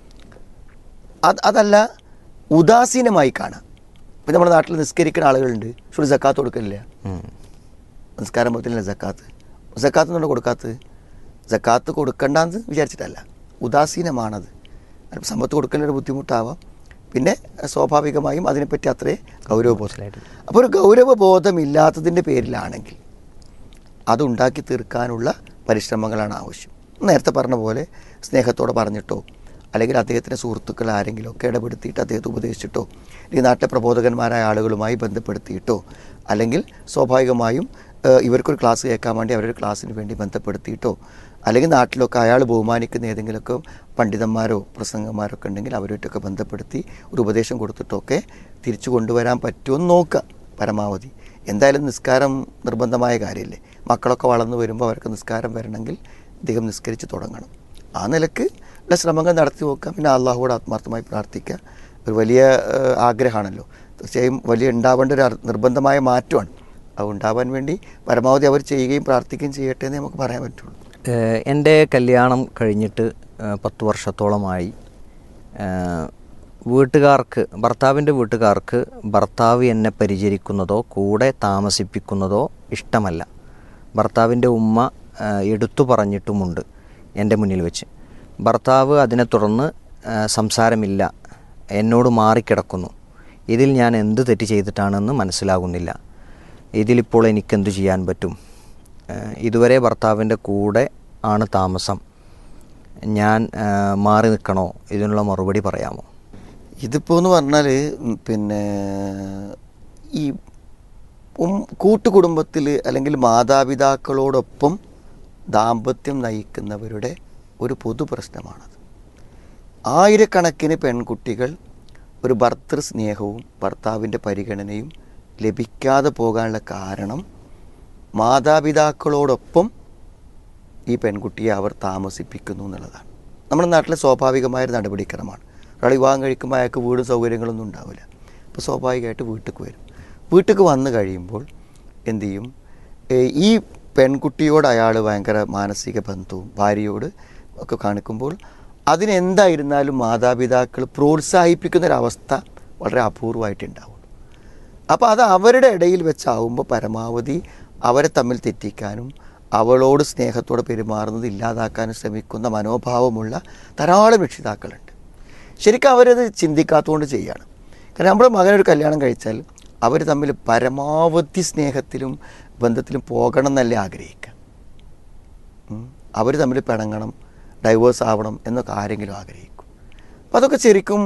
അത് അതല്ല ഉദാസീനമായി കാണാം ഇപ്പം നമ്മുടെ നാട്ടിൽ നിസ്കരിക്കുന്ന ആളുകളുണ്ട് പക്ഷെ ജക്കാത്ത് കൊടുക്കലില്ല ഉം. നിസ്കാരം പോലത്തില്ല ജക്കാത്ത് ജക്കാത്ത് എന്നുള്ള കൊടുക്കാത്തത് ജക്കാത്ത് കൊടുക്കണ്ടെന്ന് വിചാരിച്ചിട്ടല്ല ഉദാസീനമാണത് അല്പം സമ്പത്ത് കൊടുക്കലൊരു ബുദ്ധിമുട്ടാവാം പിന്നെ സ്വാഭാവികമായും അതിനെപ്പറ്റി അത്രേ ഗൗരവബോധം അപ്പോൾ ഒരു ഗൗരവബോധമില്ലാത്തതിൻ്റെ പേരിലാണെങ്കിൽ അതുണ്ടാക്കി തീർക്കാനുള്ള പരിശ്രമങ്ങളാണ് ആവശ്യം നേരത്തെ പറഞ്ഞ പോലെ സ്നേഹത്തോടെ പറഞ്ഞിട്ടോ അല്ലെങ്കിൽ അദ്ദേഹത്തിൻ്റെ സുഹൃത്തുക്കൾ ആരെങ്കിലും ഒക്കെ ഇടപെടുത്തിയിട്ട് അദ്ദേഹത്തെ ഉപദേശിച്ചിട്ടോ അല്ലെങ്കിൽ നാട്ടിലെ പ്രബോധകന്മാരായ ആളുകളുമായി ബന്ധപ്പെടുത്തിയിട്ടോ അല്ലെങ്കിൽ സ്വാഭാവികമായും ഏഹ്, ഇവർക്കൊരു ക്ലാസ് കേൾക്കാൻ വേണ്ടി അവരൊരു ക്ലാസ്സിന് വേണ്ടി ബന്ധപ്പെടുത്തിയിട്ടോ അല്ലെങ്കിൽ നാട്ടിലൊക്കെ അയാൾ ബഹുമാനിക്കുന്ന ഏതെങ്കിലുമൊക്കെ പണ്ഡിതന്മാരോ പ്രസംഗന്മാരോ ഒക്കെ ഉണ്ടെങ്കിൽ അവരുമായിട്ടൊക്കെ ബന്ധപ്പെടുത്തി ഒരു ഉപദേശം കൊടുത്തിട്ടൊക്കെ തിരിച്ചു കൊണ്ടുവരാൻ പറ്റുമെന്ന് നോക്കുക പരമാവധി എന്തായാലും നിസ്കാരം നിർബന്ധമായ കാര്യമില്ലേ മക്കളൊക്കെ വളർന്നു വരുമ്പോൾ അവർക്ക് നിസ്കാരം വരണമെങ്കിൽ അധികം നിസ്കരിച്ച് തുടങ്ങണം ആ നിലക്ക് ഉള്ള ശ്രമങ്ങൾ നടത്തി നോക്കാം പിന്നെ അള്ളാഹുവോട് ആത്മാർത്ഥമായി പ്രാർത്ഥിക്കുക ഒരു വലിയ ഏഹ്, ആഗ്രഹമാണല്ലോ തീർച്ചയായും വലിയ ഉണ്ടാവേണ്ട ഒരു അർ- നിർബന്ധമായ മാറ്റമാണ് അത് ഉണ്ടാവാൻ വേണ്ടി പരമാവധി അവർ ചെയ്യുകയും പ്രാർത്ഥിക്കുകയും ചെയ്യട്ടെ എന്ന് നമുക്ക് പറയാൻ പറ്റുള്ളൂ ഏഹ് എൻ്റെ കല്യാണം കഴിഞ്ഞിട്ട് ഏഹ് പത്ത് വർഷത്തോളമായി ഏഹ് വീട്ടുകാർക്ക് ഭർത്താവിൻ്റെ വീട്ടുകാർക്ക് ഭർത്താവ് എന്നെ പരിചരിക്കുന്നതോ കൂടെ താമസിപ്പിക്കുന്നതോ ഇഷ്ടമല്ല ഭർത്താവിൻ്റെ ഉമ്മ ഏഹ് എടുത്തു പറഞ്ഞിട്ടുമുണ്ട് എൻ്റെ മുന്നിൽ വെച്ച് ഭർത്താവ് അതിനെ തുടർന്ന് ഏഹ് സംസാരമില്ല എന്നോട് മാറിക്കിടക്കുന്നു ഇതിൽ ഞാൻ എന്ത് തെറ്റ് ചെയ്തിട്ടാണെന്ന് മനസ്സിലാകുന്നില്ല ഇതിലിപ്പോൾ എനിക്കെന്തു ചെയ്യാൻ പറ്റും ഏഹ് ഇതുവരെ ഭർത്താവിൻ്റെ കൂടെ ആണ് താമസം ഞാൻ ഏഹ് മാറി നിൽക്കണോ ഇതിനുള്ള മറുപടി പറയാമോ ഇതിപ്പോൾ എന്ന് പറഞ്ഞാൽ പിന്നെ ഈ ഉം കൂട്ടുകുടുംബത്തിൽ അല്ലെങ്കിൽ മാതാപിതാക്കളോടൊപ്പം ദാമ്പത്യം നയിക്കുന്നവരുടെ ഒരു പൊതു പ്രശ്നമാണത് ആയിരക്കണക്കിന് പെൺകുട്ടികൾ ഒരു ഭർത്തൃ സ്നേഹവും ഭർത്താവിൻ്റെ പരിഗണനയും ലഭിക്കാതെ പോകാനുള്ള കാരണം മാതാപിതാക്കളോടൊപ്പം ഈ പെൺകുട്ടിയെ അവർ താമസിപ്പിക്കുന്നു എന്നുള്ളതാണ് നമ്മുടെ നാട്ടിലെ സ്വാഭാവികമായ ഒരു നടപടിക്രമമാണ് ഒരാൾ വിവാഹം കഴിക്കുമ്പോൾ അയാൾക്ക് വീടും സൗകര്യങ്ങളൊന്നും ഉണ്ടാവില്ല അപ്പോൾ സ്വാഭാവികമായിട്ട് വീട്ടിലേക്ക് വരും വീട്ടിലേക്ക് വന്നു കഴിയുമ്പോൾ എന്തു ചെയ്യും ഏ, ഈ പെൺകുട്ടിയോട് അയാൾ ഭയങ്കര മാനസിക ബന്ധവും ഭാര്യയോട് ഒക്കെ കാണിക്കുമ്പോൾ അതിനെന്തായിരുന്നാലും മാതാപിതാക്കൾ പ്രോത്സാഹിപ്പിക്കുന്ന ഒരവസ്ഥ വളരെ അപൂർവമായിട്ടുണ്ടാവും അപ്പോൾ അത് അവരുടെ ഇടയിൽ വെച്ചാവുമ്പോൾ പരമാവധി അവരെ തമ്മിൽ തെറ്റിക്കാനും അവളോട് സ്നേഹത്തോടെ പെരുമാറുന്നത് ഇല്ലാതാക്കാനും ശ്രമിക്കുന്ന മനോഭാവമുള്ള ധാരാളം രക്ഷിതാക്കളുണ്ട് ശരിക്കും അവരത് ചിന്തിക്കാത്തതുകൊണ്ട് ചെയ്യാണ് കാരണം നമ്മുടെ മകനൊരു കല്യാണം കഴിച്ചാൽ അവർ തമ്മിൽ പരമാവധി സ്നേഹത്തിലും ബന്ധത്തിലും പോകണം എന്നല്ലേ ആഗ്രഹിക്കുക അവർ തമ്മിൽ പിണങ്ങണം ഡൈവേഴ്സ് ആവണം എന്നൊക്കെ ആരെങ്കിലും ആഗ്രഹിക്കും അപ്പോൾ അതൊക്കെ ശരിക്കും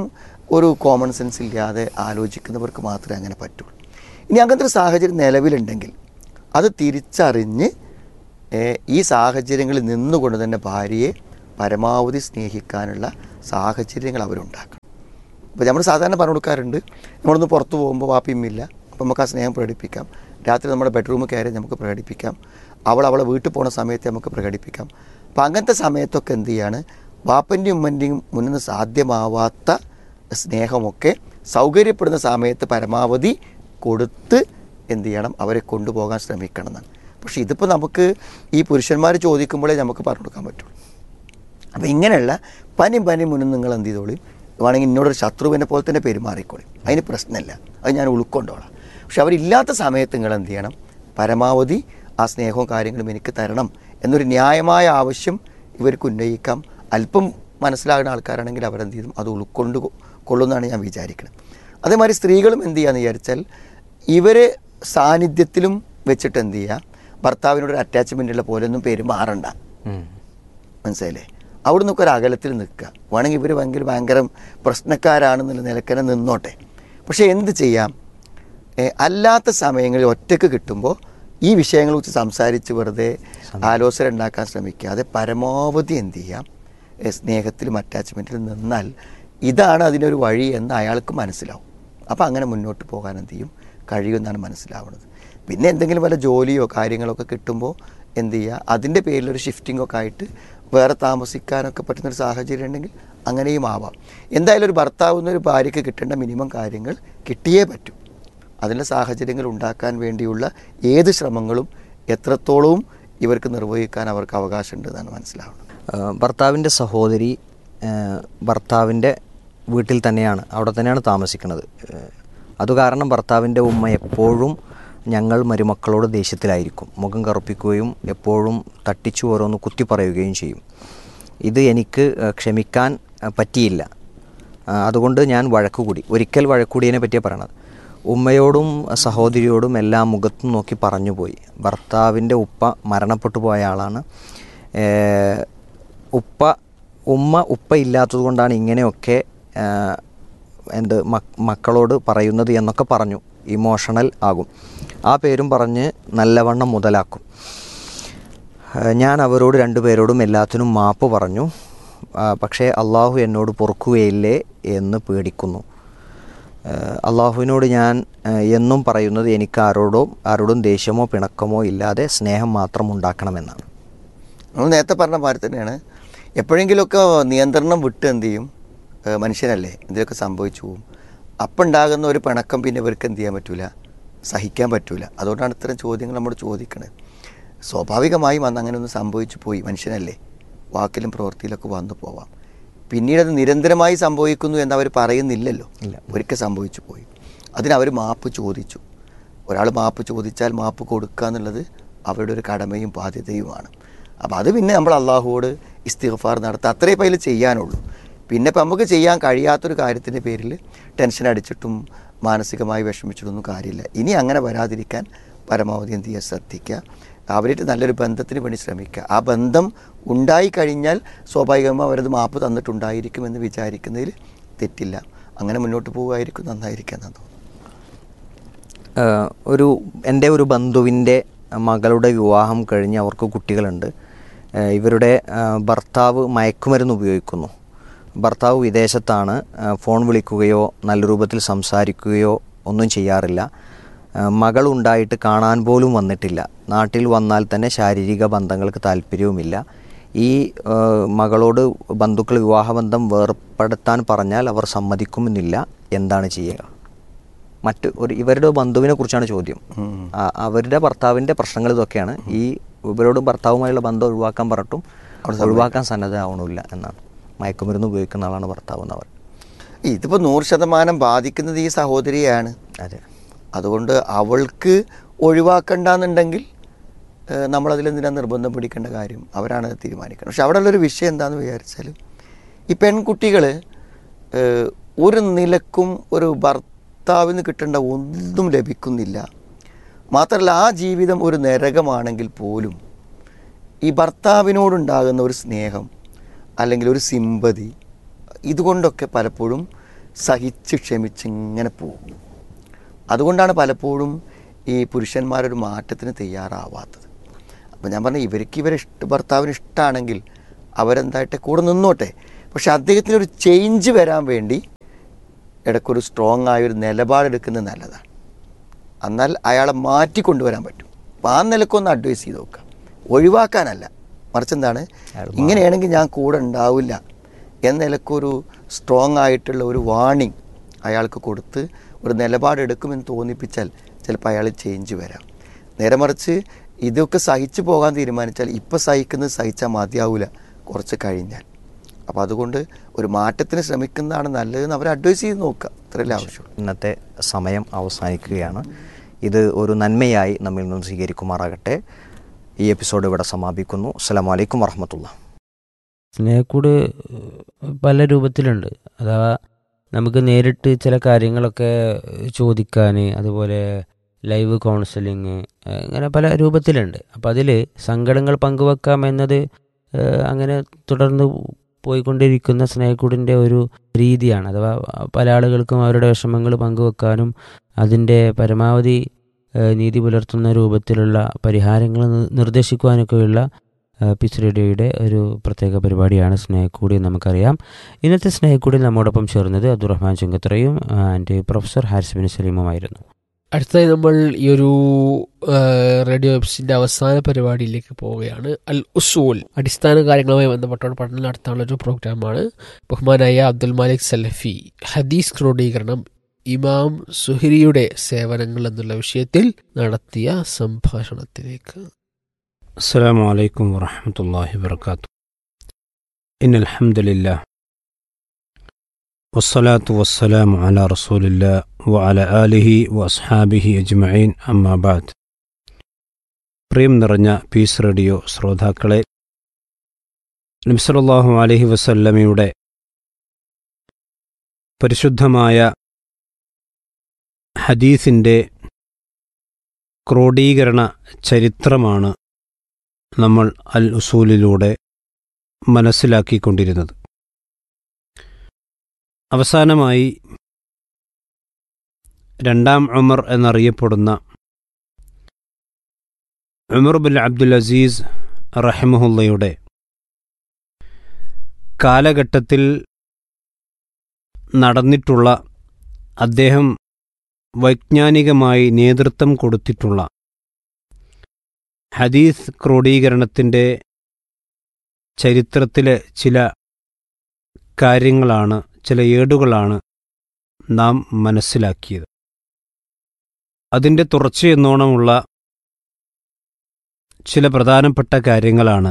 ഒരു കോമൺ സെൻസ് ഇല്ലാതെ ആലോചിക്കുന്നവർക്ക് മാത്രമേ അങ്ങനെ പറ്റുള്ളൂ ഇനി അങ്ങനത്തെ ഒരു സാഹചര്യം നിലവിലുണ്ടെങ്കിൽ അത് തിരിച്ചറിഞ്ഞ് ഏഹ്, ഈ സാഹചര്യങ്ങളിൽ നിന്നുകൊണ്ട് തന്നെ ഭാര്യയെ പരമാവധി സ്നേഹിക്കാനുള്ള സാഹചര്യങ്ങൾ അവരുണ്ടാക്കണം ഇപ്പോൾ നമ്മൾ സാധാരണ പറഞ്ഞു കൊടുക്കാറുണ്ട് നമ്മളൊന്ന് പുറത്ത് പോകുമ്പോൾ വാപ്പിയുമില്ല അപ്പോൾ നമുക്ക് ആ സ്നേഹം പ്രകടിപ്പിക്കാം രാത്രി നമ്മുടെ ബെഡ്റൂമിൽ കയറി നമുക്ക് പ്രകടിപ്പിക്കാം അവൾ അവളെ വീട്ടിൽ പോണ സമയത്ത് നമുക്ക് പ്രകടിപ്പിക്കാം അപ്പോൾ അങ്ങനത്തെ സമയത്തൊക്കെ എന്ത് ചെയ്യാണ് വാപ്പൻ്റെയും ഉമ്മൻ്റെയും മുന്നിൽ നിന്ന് സാധ്യമാവാത്ത സ്നേഹമൊക്കെ സൗകര്യപ്പെടുന്ന സമയത്ത് പരമാവധി കൊടുത്ത് എന്ത് ചെയ്യണം അവരെ കൊണ്ടുപോകാൻ ശ്രമിക്കണം എന്നാണ് പക്ഷേ ഇതിപ്പോൾ നമുക്ക് ഈ പുരുഷന്മാർ ചോദിക്കുമ്പോഴേ നമുക്ക് പറഞ്ഞു കൊടുക്കാൻ പറ്റുള്ളൂ അപ്പോൾ ഇങ്ങനെയുള്ള പനി പനി മുന്നിൽ നിങ്ങൾ എന്ത് ചെയ്തോളി വേണമെങ്കിൽ എന്നോടൊരു ശത്രുവിനെ പോലെ തന്നെ പെരുമാറിക്കോളി അതിന് പ്രശ്നമില്ല അത് ഞാൻ ഉൾക്കൊണ്ടോളാം പക്ഷെ അവരില്ലാത്ത സമയത്ത് നിങ്ങൾ എന്ത് ചെയ്യണം പരമാവധി ആ സ്നേഹവും കാര്യങ്ങളും എനിക്ക് തരണം എന്നൊരു ന്യായമായ ആവശ്യം ഇവർക്ക് ഉന്നയിക്കാം അല്പം മനസ്സിലാകുന്ന ആൾക്കാരാണെങ്കിൽ അവരെന്ത് ചെയ്യും അത് ഉൾക്കൊണ്ട് കൊ- കൊള്ളുമെന്നാണ് ഞാൻ വിചാരിക്കുന്നത് അതേമാതിരി സ്ത്രീകളും എന്ത് ചെയ്യാന്ന് വിചാരിച്ചാൽ ഇവർ സാന്നിധ്യത്തിലും വെച്ചിട്ട് എന്ത് ചെയ്യുക ഭർത്താവിനോട് അറ്റാച്ച്മെൻ്റ് ഉള്ള പോലെ ഒന്നും പെരുമാറണ്ട ഉം. മനസ്സിലായില്ലേ അവിടെ നിന്നൊക്കെ ഒരു അകലത്തിൽ നിൽക്കുക വേണമെങ്കിൽ ഇവർ ഭയങ്കര ഭയങ്കര പ്രശ്നക്കാരാണെന്നുള്ള നിലക്കനെ നിന്നോട്ടെ പക്ഷേ എന്ത് ചെയ്യാം ഏ, അല്ലാത്ത സമയങ്ങളിൽ ഒറ്റക്ക് കിട്ടുമ്പോൾ ഈ വിഷയങ്ങളെ കുറിച്ച് സംസാരിച്ച് വെറുതെ ആലോചന ഉണ്ടാക്കാൻ ശ്രമിക്കാതെ പരമാവധി എന്ത് ചെയ്യാം ഏ, സ്നേഹത്തിലും അറ്റാച്ച്മെൻറ്റിലും നിന്നാൽ ഇതാണ് അതിനൊരു വഴി എന്ന് അയാൾക്ക് മനസ്സിലാവും അപ്പോൾ അങ്ങനെ മുന്നോട്ട് പോകാൻ എന്ത് ചെയ്യും കഴിയുമെന്നാണ് മനസ്സിലാവുന്നത് പിന്നെ എന്തെങ്കിലും വല്ല ജോലിയോ കാര്യങ്ങളൊക്കെ കിട്ടുമ്പോൾ എന്ത് ചെയ്യുക അതിൻ്റെ പേരിലൊരു ഷിഫ്റ്റിംഗ് ഒക്കെ ആയിട്ട് വേറെ താമസിക്കാനൊക്കെ പറ്റുന്നൊരു സാഹചര്യം ഉണ്ടെങ്കിൽ അങ്ങനെയും ആവാം എന്തായാലും ഒരു ഭർത്താവുന്ന ഒരു ഭാര്യയ്ക്ക് കിട്ടേണ്ട മിനിമം കാര്യങ്ങൾ കിട്ടിയേ പറ്റൂ അതിൻ്റെ സാഹചര്യങ്ങൾ ഉണ്ടാക്കാൻ വേണ്ടിയുള്ള ഏത് ശ്രമങ്ങളും എത്രത്തോളവും ഇവർക്ക് നിർവഹിക്കാൻ അവർക്ക് അവകാശമുണ്ട് എന്നാണ് മനസ്സിലാവുന്നത് ആ, ഭർത്താവിൻ്റെ സഹോദരി ആ, ഭർത്താവിൻ്റെ വീട്ടിൽ തന്നെയാണ് അവിടെ തന്നെയാണ് താമസിക്കുന്നത് ആ, അത് കാരണം ഭർത്താവിൻ്റെ ഉമ്മ എപ്പോഴും ഞങ്ങൾ മരുമക്കളോട് ദേഷ്യത്തിലായിരിക്കും മുഖം കറുപ്പിക്കുകയും എപ്പോഴും തട്ടിച്ചു ഓരോന്ന് കുത്തി പറയുകയും ചെയ്യും ഇത് എനിക്ക് ആ, ക്ഷമിക്കാൻ ആ, പറ്റിയില്ല ആ, അതുകൊണ്ട് ഞാൻ വഴക്കുകൂടി ഒരിക്കൽ വഴക്കുകൂടിയതിനെ പറ്റിയാണ് പറയണത് ഉമ്മയോടും സഹോദരിയോടും എല്ലാം മുഖത്തും നോക്കി പറഞ്ഞു പോയി ഭർത്താവിൻ്റെ ഉപ്പ മരണപ്പെട്ടു പോയ ആളാണ് ഏഹ് ഉപ്പ ഉമ്മ ഉപ്പ ഇല്ലാത്തത് കൊണ്ടാണ് ഇങ്ങനെയൊക്കെ ഏഹ് എന്ത് മക് മക്കളോട് പറയുന്നത് എന്നൊക്കെ പറഞ്ഞു ഇമോഷണൽ ആകും ആ പേരും പറഞ്ഞ് നല്ലവണ്ണം മുതലാക്കും ഏഹ് ഞാൻ അവരോട് രണ്ടുപേരോടും എല്ലാത്തിനും മാപ്പ് പറഞ്ഞു ആ, പക്ഷേ അള്ളാഹു എന്നോട് പൊറുക്കുകയില്ലേ എന്ന് പേടിക്കുന്നു ഏഹ് അള്ളാഹുവിനോട് ഞാൻ ഏഹ് എന്നും പറയുന്നത് എനിക്ക് ആരോടോ ആരോടും ദേഷ്യമോ പിണക്കമോ ഇല്ലാതെ സ്നേഹം മാത്രം ഉണ്ടാക്കണമെന്നാണ് നമ്മൾ നേരത്തെ പറഞ്ഞ മാതിരി തന്നെയാണ് എപ്പോഴെങ്കിലുമൊക്കെ നിയന്ത്രണം വിട്ട് എന്ത് ചെയ്യും ഏഹ് മനുഷ്യനല്ലേ എന്തെങ്കിലുമൊക്കെ സംഭവിച്ചു പോകും അപ്പം ഉണ്ടാകുന്ന ഒരു പിണക്കം പിന്നെ ഇവർക്ക് എന്ത് ചെയ്യാൻ പറ്റൂല സഹിക്കാൻ പറ്റൂല അതുകൊണ്ടാണ് ഇത്തരം ചോദ്യങ്ങൾ നമ്മൾ ചോദിക്കുന്നത് സ്വാഭാവികമായും അന്ന് അങ്ങനെ ഒന്ന് സംഭവിച്ചു പോയി മനുഷ്യനല്ലേ വാക്കിലും പ്രവൃത്തിയിലൊക്കെ വന്നു പോവാം പിന്നീട് അത് നിരന്തരമായി സംഭവിക്കുന്നു എന്ന് അവർ പറയുന്നില്ലല്ലോ ഇല്ല. ഒരിക്കൽ സംഭവിച്ചു പോയി അതിനവർ മാപ്പ് ചോദിച്ചു ഒരാൾ മാപ്പ് ചോദിച്ചാൽ മാപ്പ് കൊടുക്കുക എന്നുള്ളത് അവരുടെ ഒരു കടമയും ബാധ്യതയുമാണ് അപ്പോൾ അത് പിന്നെ നമ്മൾ അള്ളാഹുവോട് ഇസ്തിഗ്ഫാർ നടത്തുക അത്രേ ഇപ്പം അതിൽ ചെയ്യാനുള്ളൂ പിന്നെ ഇപ്പം നമുക്ക് ചെയ്യാൻ കഴിയാത്തൊരു കാര്യത്തിൻ്റെ പേരിൽ ടെൻഷൻ അടിച്ചിട്ടും മാനസികമായി വിഷമിച്ചിട്ടൊന്നും കാര്യമില്ല ഇനി അങ്ങനെ വരാതിരിക്കാൻ പരമാവധി എന്ത് ചെയ്യുക ശ്രദ്ധിക്കുക അവരായിട്ട് നല്ലൊരു ബന്ധത്തിന് വേണ്ടി ശ്രമിക്കുക ആ ബന്ധം ഉണ്ടായി കഴിഞ്ഞാൽ സ്വാഭാവികമായി അവരത് മാപ്പ് തന്നിട്ടുണ്ടായിരിക്കുമെന്ന് വിചാരിക്കുന്നതിൽ തെറ്റില്ല അങ്ങനെ മുന്നോട്ട് പോകുമായിരിക്കും നന്നായിരിക്കും എന്നാണ് തോന്നുന്നു ഏഹ് ഒരു എൻ്റെ ഒരു ബന്ധുവിൻ്റെ മകളുടെ വിവാഹം കഴിഞ്ഞ് അവർക്ക് കുട്ടികളുണ്ട് ഏഹ് ഇവരുടെ ഏഹ് ഭർത്താവ് മയക്കുമരുന്ന് ഉപയോഗിക്കുന്നു ഭർത്താവ് വിദേശത്താണ് ഏഹ് ഫോൺ വിളിക്കുകയോ നല്ല രൂപത്തിൽ സംസാരിക്കുകയോ ഒന്നും ചെയ്യാറില്ല ഏഹ് മകളുണ്ടായിട്ട് കാണാൻ പോലും വന്നിട്ടില്ല നാട്ടിൽ വന്നാൽ തന്നെ ശാരീരിക ബന്ധങ്ങൾക്ക് താല്പര്യവുമില്ല ഈ ഏഹ് മകളോട് ബന്ധുക്കൾ വിവാഹബന്ധം വേർപ്പെടുത്താൻ പറഞ്ഞാൽ അവർ സമ്മതിക്കുമെന്നില്ല എന്താണ് ചെയ്യുക മറ്റ് ഒരു ഇവരുടെ ബന്ധുവിനെ കുറിച്ചാണ് ചോദ്യം ഉം. ആ- അവരുടെ ഭർത്താവിൻ്റെ പ്രശ്നങ്ങൾ ഇതൊക്കെയാണ് ഈ ഇവരോട് ഭർത്താവുമായുള്ള ബന്ധം ഒഴിവാക്കാൻ പറഞ്ഞിട്ടും ഒഴിവാക്കാൻ സന്നദ്ധമാവണില്ല എന്നാണ് മയക്കുമരുന്ന് ഉപയോഗിക്കുന്ന ആളാണ് ഭർത്താവ് എന്നവർ ഇതിപ്പോൾ നൂറ് ശതമാനം ബാധിക്കുന്നത് ഈ സഹോദരിയാണ് അതെ അതുകൊണ്ട് അവൾക്ക് ഒഴിവാക്കണ്ടെന്നുണ്ടെങ്കിൽ ഏഹ്, നമ്മളതിലെന്തിനാ നിർബന്ധം പിടിക്കേണ്ട കാര്യം അവരാണ് അത് തീരുമാനിക്കുന്നത് പക്ഷെ അവിടെ ഉള്ളൊരു വിഷയം എന്താണെന്ന് വിചാരിച്ചാൽ ഈ പെൺകുട്ടികൾ ഒരു നിലക്കും ഒരു ഭർത്താവിന് കിട്ടേണ്ട ഒന്നും ലഭിക്കുന്നില്ല മാത്രമല്ല ആ ജീവിതം ഒരു നരകമാണെങ്കിൽ പോലും ഈ ഭർത്താവിനോടുണ്ടാകുന്ന ഒരു സ്നേഹം അല്ലെങ്കിൽ ഒരു സിമ്പതി ഇതുകൊണ്ടൊക്കെ പലപ്പോഴും സഹിച്ച് ക്ഷമിച്ച് ഇങ്ങനെ പോകും അതുകൊണ്ടാണ് പലപ്പോഴും ഈ പുരുഷന്മാരൊരു മാറ്റത്തിന് തയ്യാറാവാത്തത് അപ്പം ഞാൻ പറഞ്ഞു ഇവർക്ക് ഇവരെ ഇഷ്ട ഭർത്താവിന് ഇഷ്ടമാണെങ്കിൽ അവരെന്തായിട്ട് കൂടെ നിന്നോട്ടെ പക്ഷെ അദ്ദേഹത്തിന് ഒരു ചേഞ്ച് വരാൻ വേണ്ടി ഇടയ്ക്കൊരു സ്ട്രോങ് ആയ ഒരു നിലപാടെടുക്കുന്നത് നല്ലതാണ് എന്നാൽ അയാളെ മാറ്റി കൊണ്ടുവരാൻ പറ്റും അപ്പം ആ നിലക്കൊന്ന് അഡ്വൈസ് ചെയ്ത് നോക്കുക ഒഴിവാക്കാനല്ല മറിച്ച് എന്താണ് ഇങ്ങനെയാണെങ്കിൽ ഞാൻ കൂടെ ഉണ്ടാവില്ല എന്ന നിലക്കൊരു സ്ട്രോങ് ആയിട്ടുള്ള ഒരു വാണിംഗ് അയാൾക്ക് കൊടുത്ത് ഒരു നിലപാടെടുക്കുമെന്ന് തോന്നിപ്പിച്ചാൽ ചിലപ്പോൾ അയാൾ ചേഞ്ച് വരാം നേരെ മറിച്ച് ഇതൊക്കെ സഹിച്ചു പോകാൻ തീരുമാനിച്ചാൽ ഇപ്പം സഹിക്കുന്നത് സഹിച്ചാൽ മതിയാവില്ല കുറച്ച് കഴിഞ്ഞാൽ അപ്പോൾ അതുകൊണ്ട് ഒരു മാറ്റത്തിന് ശ്രമിക്കുന്നതാണ് നല്ലതെന്ന് അവർ അഡ്വൈസ് ചെയ്ത് നോക്കുക അത്രയല്ലേ ആവശ്യമുള്ളൂ ഇന്നത്തെ സമയം അവസാനിക്കുകയാണ് ഇത് ഒരു നന്മയായി നമ്മിൽ നിന്ന് സ്വീകരിക്കുമാറാകട്ടെ ഈ എപ്പിസോഡ് ഇവിടെ സമാപിക്കുന്നു അസ്സലാമു അലൈക്കും വറഹമത്തുള്ള സ്നേഹക്കൂട് പല രൂപത്തിലുണ്ട് അഥവാ നമുക്ക് നേരിട്ട് ചില കാര്യങ്ങളൊക്കെ ചോദിക്കാൻ അതുപോലെ ലൈവ് കൗൺസിലിങ് അങ്ങനെ പല രൂപത്തിലുണ്ട് അപ്പോൾ അതിൽ സങ്കടങ്ങൾ പങ്കുവെക്കാം എന്നത് ഏഹ്, അങ്ങനെ തുടർന്ന് പോയിക്കൊണ്ടിരിക്കുന്ന സ്നേഹക്കൂടിൻ്റെ ഒരു രീതിയാണ് അഥവാ പല ആളുകൾക്കും അവരുടെ വിഷമങ്ങൾ പങ്കുവെക്കാനും അതിൻ്റെ പരമാവധി ഏഹ്, നീതി പുലർത്തുന്ന രൂപത്തിലുള്ള പരിഹാരങ്ങൾ നി- നിർദ്ദേശിക്കുവാനൊക്കെയുള്ള ഏഹ്, പീസ് റേഡിയോയുടെ ഒരു പ്രത്യേക പരിപാടിയാണ് സ്നേഹക്കൂടി എന്ന് നമുക്കറിയാം ഇന്നത്തെ സ്നേഹക്കൂടി നമ്മോടൊപ്പം ചേർന്നത് അബ്ദുറഹ്മാൻ ചുങ്കത്രയും ആൻഡ് പ്രൊഫസർ ഹാരിസ് ബിൻ സലീമുമായിരുന്നു അടുത്തതായി നമ്മൾ ഈ ഒരു ആ, റേഡിയോ വെബ്സിന്റെ അവസാന പരിപാടിയിലേക്ക് പോവുകയാണ് അൽ ഉസൂൽ അടിസ്ഥാന കാര്യങ്ങളുമായി ബന്ധപ്പെട്ട പഠനം നടത്താനുള്ള ഒരു പ്രോഗ്രാമാണ് ബഹുമാനായ അബ്ദുൽ മാലിക് സലഫി ഹദീസ് ക്രോഡീകരണം ഇമാം സുഹരിയുടെ സേവനങ്ങൾ എന്നുള്ള വിഷയത്തിൽ നടത്തിയ സംഭാഷണത്തിലേക്ക് السلام عليكم ورحمة الله وبركاته إن الحمد لله والصلاة والسلام على رسول الله وعلى آله وأصحابه أجمعين أما بعد പ്രിയം നിറഞ്ഞ പീസ് റേഡിയോ ശ്രോതാക്കളെ നബ്സലാഹു അലഹി വസല്ലമയുടെ പരിശുദ്ധമായ ഹദീസിൻ്റെ ക്രോഡീകരണ ചരിത്രമാണ് നമ്മൾ അൽ ഉസൂലിലൂടെ മനസ്സിലാക്കിക്കൊണ്ടിരുന്നത് അവസാനമായി രണ്ടാം ഉമർ എന്നറിയപ്പെടുന്ന ഉമർ ബിൻ അബ്ദുൽ അസീസ് റഹിമഹുല്ലയുടെ കാലഘട്ടത്തിൽ നടന്നിട്ടുള്ള അദ്ദേഹം വൈജ്ഞാനികമായി നേതൃത്വം കൊടുത്തിട്ടുള്ള ഹദീസ് ക്രോഡീകരണത്തിൻ്റെ ചരിത്രത്തിലെ ചില കാര്യങ്ങളാണ് ചില ഏടുകളാണ് നാം മനസ്സിലാക്കിയത് അതിൻ്റെ തുടർച്ചയെന്നോണമുള്ള ചില പ്രധാനപ്പെട്ട കാര്യങ്ങളാണ്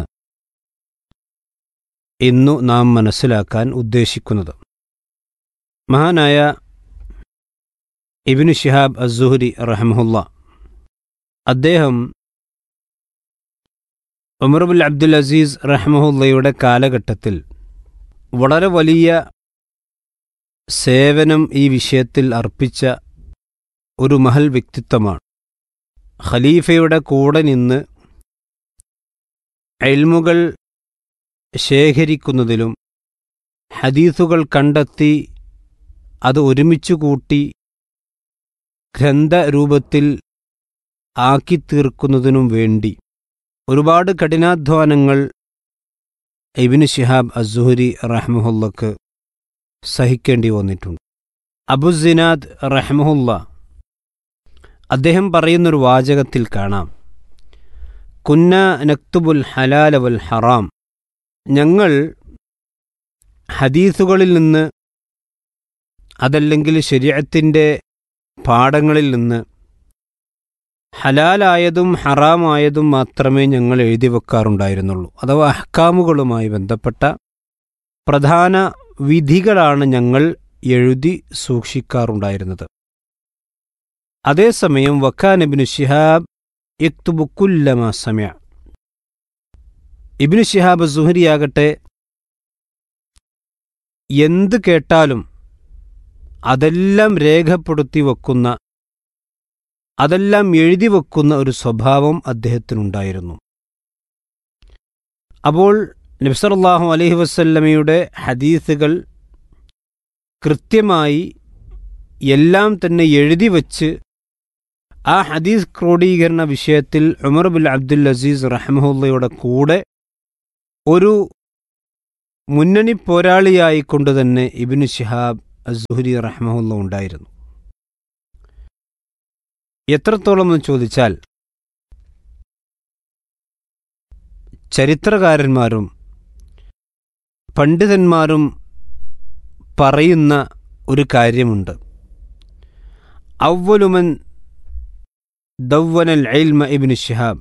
ഇന്നു നാം മനസ്സിലാക്കാൻ ഉദ്ദേശിക്കുന്നത് മഹാനായ ഇബിനു ഷിഹാബ് അസുഹരി റഹമുല്ല അദ്ദേഹം ഉമർബുൽ അബ്ദുൽ അസീസ് റഹ്മഹുല്ലയുടെ കാലഘട്ടത്തിൽ വളരെ വലിയ സേവനം ഈ വിഷയത്തിൽ അർപ്പിച്ച ഒരു മഹൽ വ്യക്തിത്വമാണ് ഖലീഫയുടെ കൂടെ നിന്ന് എൽമുകൾ ശേഖരിക്കുന്നതിലും ഹദീസുകൾ കണ്ടെത്തി അത് ഒരുമിച്ചു കൂട്ടി ഗ്രന്ഥരൂപത്തിൽ ആക്കിത്തീർക്കുന്നതിനും വേണ്ടി ഒരുപാട് കഠിനാധ്വാനങ്ങൾ ഇബിന് ഷിഹാബ് അസുഹരി റഹ്മുല്ലക്ക് സഹിക്കേണ്ടി വന്നിട്ടുണ്ട് അബുസിനാദ് റഹ്മുല്ല അദ്ദേഹം പറയുന്നൊരു വാചകത്തിൽ കാണാം കുന്ന നക്തുബുൽ ഹലാല വൽ ഹറാം ഞങ്ങൾ ഹദീസുകളിൽ നിന്ന് അതല്ലെങ്കിൽ ശരീരത്തിൻ്റെ പാഠങ്ങളിൽ നിന്ന് ഹലാലായതും ഹറാമായതും മാത്രമേ ഞങ്ങൾ എഴുതി വെക്കാറുണ്ടായിരുന്നുള്ളൂ അഥവാ അഹ്കാമുകളുമായി ബന്ധപ്പെട്ട പ്രധാന വിധികളാണ് ഞങ്ങൾ എഴുതി സൂക്ഷിക്കാറുണ്ടായിരുന്നത് അതേസമയം വക്കാൻ ഇബിനു ഷിഹാബ് യക്തുബുക്കുല്ലമ സമയ ഇബിനു ഷിഹാബ് സുഹരിയാകട്ടെ എന്ത് കേട്ടാലും അതെല്ലാം രേഖപ്പെടുത്തി വെക്കുന്ന അതെല്ലാം എഴുതി വെക്കുന്ന ഒരു സ്വഭാവം അദ്ദേഹത്തിനുണ്ടായിരുന്നു അപ്പോൾ നബ്സറല്ലാഹു അലഹി വസല്ലമയുടെ ഹദീസുകൾ കൃത്യമായി എല്ലാം തന്നെ എഴുതി വച്ച് ആ ഹദീസ് ക്രോഡീകരണ വിഷയത്തിൽ ഉമർ ബിൻ അബ്ദുൽ അസീസ് റഹ്മുള്ളയുടെ കൂടെ ഒരു മുന്നണി പോരാളിയായിക്കൊണ്ട് തന്നെ ഇബിന് ഷിഹാബ് അസുഹരി റഹ്മുള്ള ഉണ്ടായിരുന്നു എത്രത്തോളം എന്ന് ചോദിച്ചാൽ ചരിത്രകാരന്മാരും പണ്ഡിതന്മാരും പറയുന്ന ഒരു കാര്യമുണ്ട് അവലുമൻ ദവ്വനൽ എൽമ ഇബിന് ഷിഹാബ്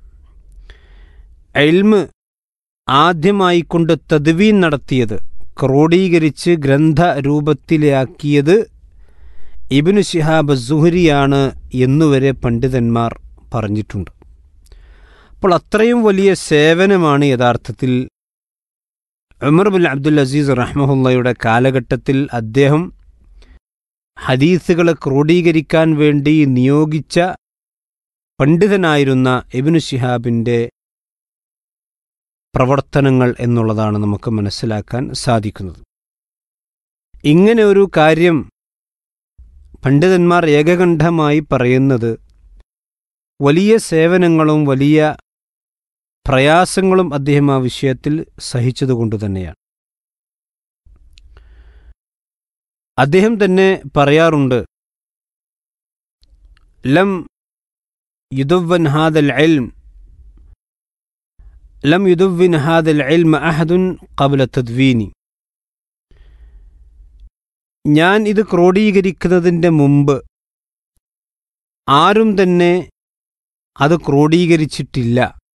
എൽമ് ആദ്യമായി കൊണ്ട് തദ്വീൻ നടത്തിയത് ക്രോഡീകരിച്ച് ഗ്രന്ഥരൂപത്തിലാക്കിയത് ഇബിനു ഷിഹാബ് സുഹരിയാണ് എന്നുവരെ പണ്ഡിതന്മാർ പറഞ്ഞിട്ടുണ്ട് അപ്പോൾ അത്രയും വലിയ സേവനമാണ് യഥാർത്ഥത്തിൽ ഉമർ ബിൻ അബ്ദുൽ അസീസ് റഹ്മഹുല്ലയുടെ കാലഘട്ടത്തിൽ അദ്ദേഹം ഹദീസുകളെ ക്രോഡീകരിക്കാൻ വേണ്ടി നിയോഗിച്ച പണ്ഡിതനായിരുന്ന ഇബിനു ഷിഹാബിൻ്റെ പ്രവർത്തനങ്ങൾ എന്നുള്ളതാണ് നമുക്ക് മനസ്സിലാക്കാൻ സാധിക്കുന്നത് ഇങ്ങനെ ഒരു കാര്യം പണ്ഡിതന്മാർ ഏകകണ്ഠമായി പറയുന്നത് വലിയ സേവനങ്ങളും വലിയ പ്രയാസങ്ങളും അദ്ദേഹം ആ വിഷയത്തിൽ സഹിച്ചതുകൊണ്ട് തന്നെയാണ് അദ്ദേഹം തന്നെ പറയാറുണ്ട് ലം യുദവൻ ഹാദൽ എൽം ലം യുദവിൻ ഹാദൽ എൽമ അഹദുൻ കബല തദ്വീനി ഞാൻ ഇത് ക്രോഡീകരിക്കുന്നതിൻ്റെ മുമ്പ് ആരും തന്നെ അത് ക്രോഡീകരിച്ചിട്ടില്ല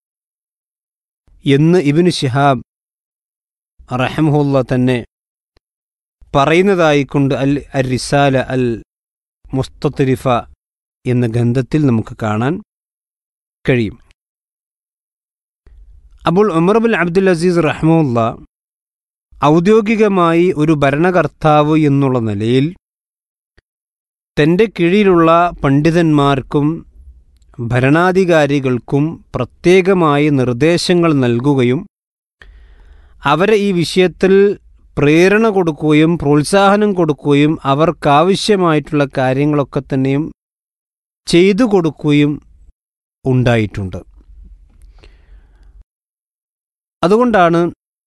എന്ന് ഇബിന് ഷിഹാബ് റഹമുല്ല തന്നെ പറയുന്നതായിക്കൊണ്ട് അൽ അൽ റിസാല അൽ മുസ്തരിഫ എന്ന ഗ്രന്ഥത്തിൽ നമുക്ക് കാണാൻ കഴിയും അപ്പോൾ ഉമർ ബിൻ അബ്ദുൽ അസീസ് റഹ്മുല്ല ഔദ്യോഗികമായി ഒരു ഭരണകർത്താവ് എന്നുള്ള നിലയിൽ തൻ്റെ കീഴിലുള്ള പണ്ഡിതന്മാർക്കും ഭരണാധികാരികൾക്കും പ്രത്യേകമായി നിർദ്ദേശങ്ങൾ നൽകുകയും അവരെ ഈ വിഷയത്തിൽ പ്രേരണ കൊടുക്കുകയും പ്രോത്സാഹനം കൊടുക്കുകയും അവർക്കാവശ്യമായിട്ടുള്ള കാര്യങ്ങളൊക്കെ തന്നെയും ചെയ്തു കൊടുക്കുകയും ഉണ്ടായിട്ടുണ്ട് അതുകൊണ്ടാണ്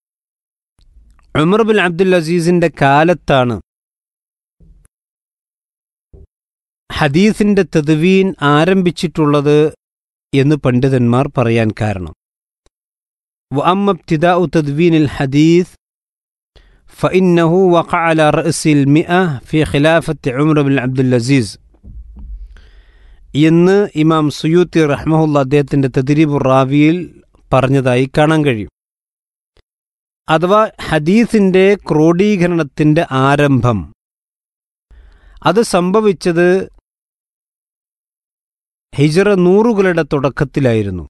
ഉമർ ബിൻ അബ്ദുൽ അസീസിന്റെ കാലത്താണ് ഹദീസിന്റെ തെതുവീൻ ആരംഭിച്ചിട്ടുള്ളത് എന്ന് പണ്ഡിതന്മാർ പറയാൻ കാരണം وأما ابتداء تدوين الحديث فإنه وقع على رأس المئة في خلافة عمر بن عبد العزيز എന്ന് ഇമാം സുയൂത്തി റഹ്മഹുല്ല അദ്ദേഹത്തിൻ്റെ തദ്രീബ് റാവിയിൽ പറഞ്ഞതായി കാണാൻ കഴിയും അഥവാ ഹദീസിൻ്റെ ക്രോഡീകരണത്തിൻ്റെ ആരംഭം അത് സംഭവിച്ചത് ഹിജറ നൂറുകളുടെ തുടക്കത്തിലായിരുന്നു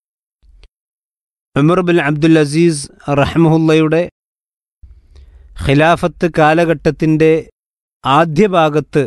ഉമർ ബിൻ അബ്ദുൽ അസീസ് റഹ്മുല്ലയുടെ ഖിലാഫത്ത് കാലഘട്ടത്തിൻ്റെ ആദ്യ ഭാഗത്ത്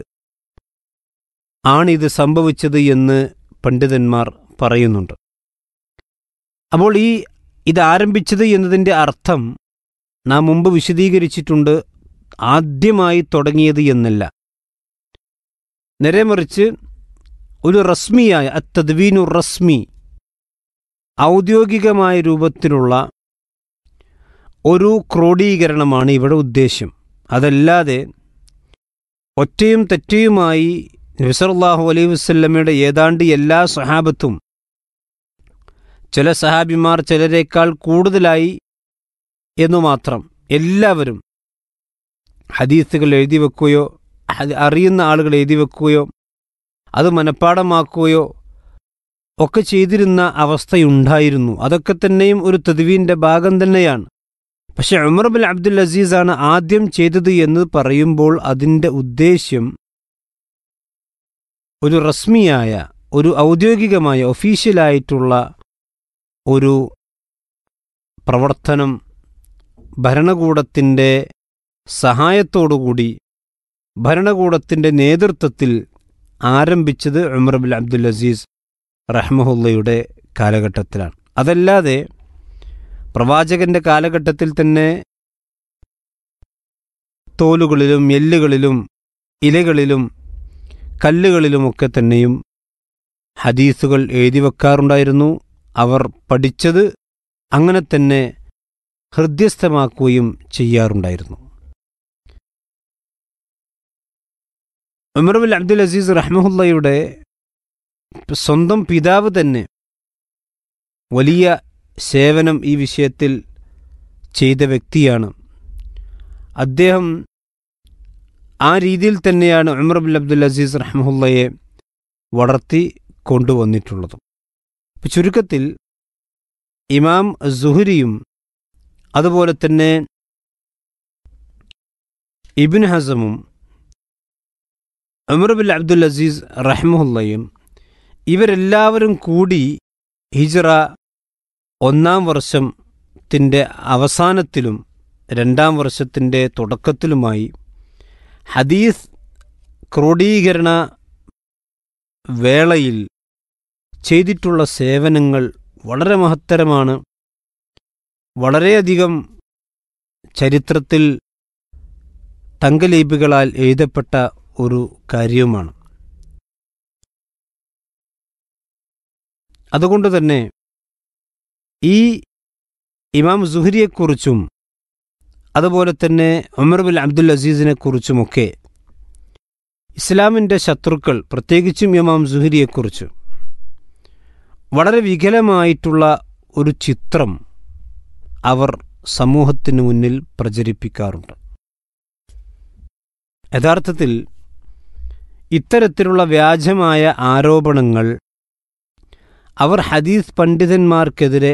ആണിത് സംഭവിച്ചത് എന്ന് പണ്ഡിതന്മാർ പറയുന്നുണ്ട് അപ്പോൾ ഈ ഇത് ആരംഭിച്ചത് എന്നതിൻ്റെ അർത്ഥം നാം മുമ്പ് വിശദീകരിച്ചിട്ടുണ്ട് ആദ്യമായി തുടങ്ങിയത് എന്നല്ല നേരെ മറിച്ച് ഒരു റസ്മിയായ അത്തദ്വീനു റസ്മി ഔദ്യോഗികമായ രൂപത്തിലുള്ള ഒരു ക്രോഡീകരണമാണ് ഇവിടെ ഉദ്ദേശ്യം അതല്ലാതെ ഒറ്റയും തെറ്റയുമായി നബിസല്ലാഹു അലൈഹി വസ്ല്ലമയുടെ ഏതാണ്ട് എല്ലാ സഹാബത്തും ചില സഹാബിമാർ ചിലരേക്കാൾ കൂടുതലായി എന്നു മാത്രം എല്ലാവരും ഹദീസുകൾ എഴുതി വെക്കുകയോ അറിയുന്ന ആളുകൾ എഴുതി വെക്കുകയോ അത് മനഃപ്പാടമാക്കുകയോ ഒക്കെ ചെയ്തിരുന്ന അവസ്ഥയുണ്ടായിരുന്നു അതൊക്കെ തന്നെയും ഒരു തെതുവീൻ്റെ ഭാഗം തന്നെയാണ് പക്ഷെ ഉമർ ബിൻ അബ്ദുൽ അസീസാണ് ആദ്യം ചെയ്തത് എന്ന് പറയുമ്പോൾ അതിൻ്റെ ഉദ്ദേശ്യം ഒരു റസ്മിയായ ഒരു ഔദ്യോഗികമായ ഒഫീഷ്യലായിട്ടുള്ള ഒരു പ്രവർത്തനം ഭരണകൂടത്തിൻ്റെ സഹായത്തോടുകൂടി ഭരണകൂടത്തിൻ്റെ നേതൃത്വത്തിൽ ആരംഭിച്ചത് ഉമർ ബിൻ അബ്ദുൽ അസീസ് റഹ്മഹുല്ലയുടെ കാലഘട്ടത്തിലാണ് അതല്ലാതെ പ്രവാചകന്റെ കാലഘട്ടത്തിൽ തന്നെ തോലുകളിലും എല്ലുകളിലും ഇലകളിലും കല്ലുകളിലുമൊക്കെ തന്നെയും ഹദീസുകൾ എഴുതി വെക്കാറുണ്ടായിരുന്നു അവർ പഠിച്ചത് അങ്ങനെ തന്നെ ഹൃദ്യസ്ഥമാക്കുകയും ചെയ്യാറുണ്ടായിരുന്നു ഉമർബുൽ അബ്ദുൽ അസീസ് റഹ്മുല്ലയുടെ സ്വന്തം പിതാവ് തന്നെ വലിയ സേവനം ഈ വിഷയത്തിൽ ചെയ്ത വ്യക്തിയാണ് അദ്ദേഹം ആ രീതിയിൽ തന്നെയാണ് ഉമർ ബിൻ അബ്ദുൽ അസീസ് റഹ്മുല്ലയെ വളർത്തി കൊണ്ടുവന്നിട്ടുള്ളതും ഇപ്പം ചുരുക്കത്തിൽ ഇമാം സുഹരിയും അതുപോലെ തന്നെ ഇബിൻ ഹസമും ഉമർ ബിൻ അബ്ദുൽ അസീസ് റഹ്മുല്ലയും ഇവരെല്ലാവരും കൂടി ഹിജറ ഒന്നാം വർഷത്തിൻ്റെ അവസാനത്തിലും രണ്ടാം വർഷത്തിൻ്റെ തുടക്കത്തിലുമായി ഹദീസ് ക്രോഡീകരണ വേളയിൽ ചെയ്തിട്ടുള്ള സേവനങ്ങൾ വളരെ മഹത്തരമാണ് വളരെയധികം ചരിത്രത്തിൽ തങ്കലേപികളാൽ എഴുതപ്പെട്ട ഒരു കാര്യവുമാണ് അതുകൊണ്ട് തന്നെ ഈ ഇമാം സുഹരിയെക്കുറിച്ചും അതുപോലെ തന്നെ ഉമർ ബിൻ അബ്ദുൽ അസീസിനെക്കുറിച്ചുമൊക്കെ ഇസ്ലാമിൻ്റെ ശത്രുക്കൾ പ്രത്യേകിച്ചും ഇമാം സുഹരിയെക്കുറിച്ച് വളരെ വികലമായിട്ടുള്ള ഒരു ചിത്രം അവർ സമൂഹത്തിന് മുന്നിൽ പ്രചരിപ്പിക്കാറുണ്ട് യഥാർത്ഥത്തിൽ ഇത്തരത്തിലുള്ള വ്യാജമായ ആരോപണങ്ങൾ അവർ ഹദീസ് പണ്ഡിതന്മാർക്കെതിരെ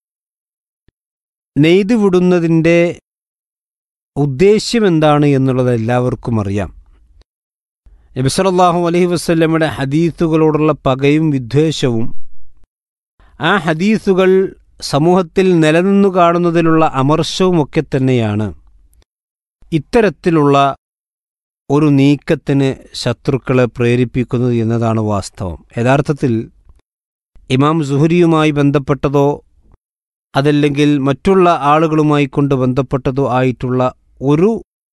നെയ്തുവിടുന്നതിൻ്റെ ഉദ്ദേശ്യമെന്താണ് എന്നുള്ളത് എല്ലാവർക്കും അറിയാം നബിസലല്ലാഹു അലഹി വസ്ല്ലമ്മയുടെ ഹദീസുകളോടുള്ള പകയും വിദ്വേഷവും ആ ഹദീസുകൾ സമൂഹത്തിൽ നിലനിന്നു കാണുന്നതിലുള്ള അമർഷവുമൊക്കെ തന്നെയാണ് ഇത്തരത്തിലുള്ള ഒരു നീക്കത്തിന് ശത്രുക്കളെ പ്രേരിപ്പിക്കുന്നത് എന്നതാണ് വാസ്തവം യഥാർത്ഥത്തിൽ ഇമാം സുഹരിയുമായി ബന്ധപ്പെട്ടതോ അതല്ലെങ്കിൽ മറ്റുള്ള ആളുകളുമായി കൊണ്ട് ബന്ധപ്പെട്ടതോ ആയിട്ടുള്ള ഒരു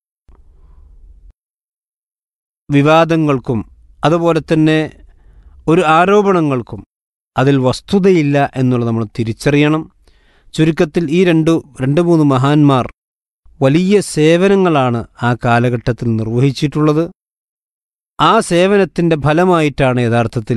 വിവാദങ്ങൾക്കും അതുപോലെ തന്നെ ഒരു ആരോപണങ്ങൾക്കും അതിൽ വസ്തുതയില്ല എന്നുള്ളത് നമ്മൾ തിരിച്ചറിയണം ചുരുക്കത്തിൽ ഈ രണ്ടു രണ്ട് മൂന്ന് മഹാന്മാർ വലിയ സേവനങ്ങളാണ് ആ കാലഘട്ടത്തിൽ നിർവഹിച്ചിട്ടുള്ളത് ആ സേവനത്തിൻ്റെ ഫലമായിട്ടാണ് യഥാർത്ഥത്തിൽ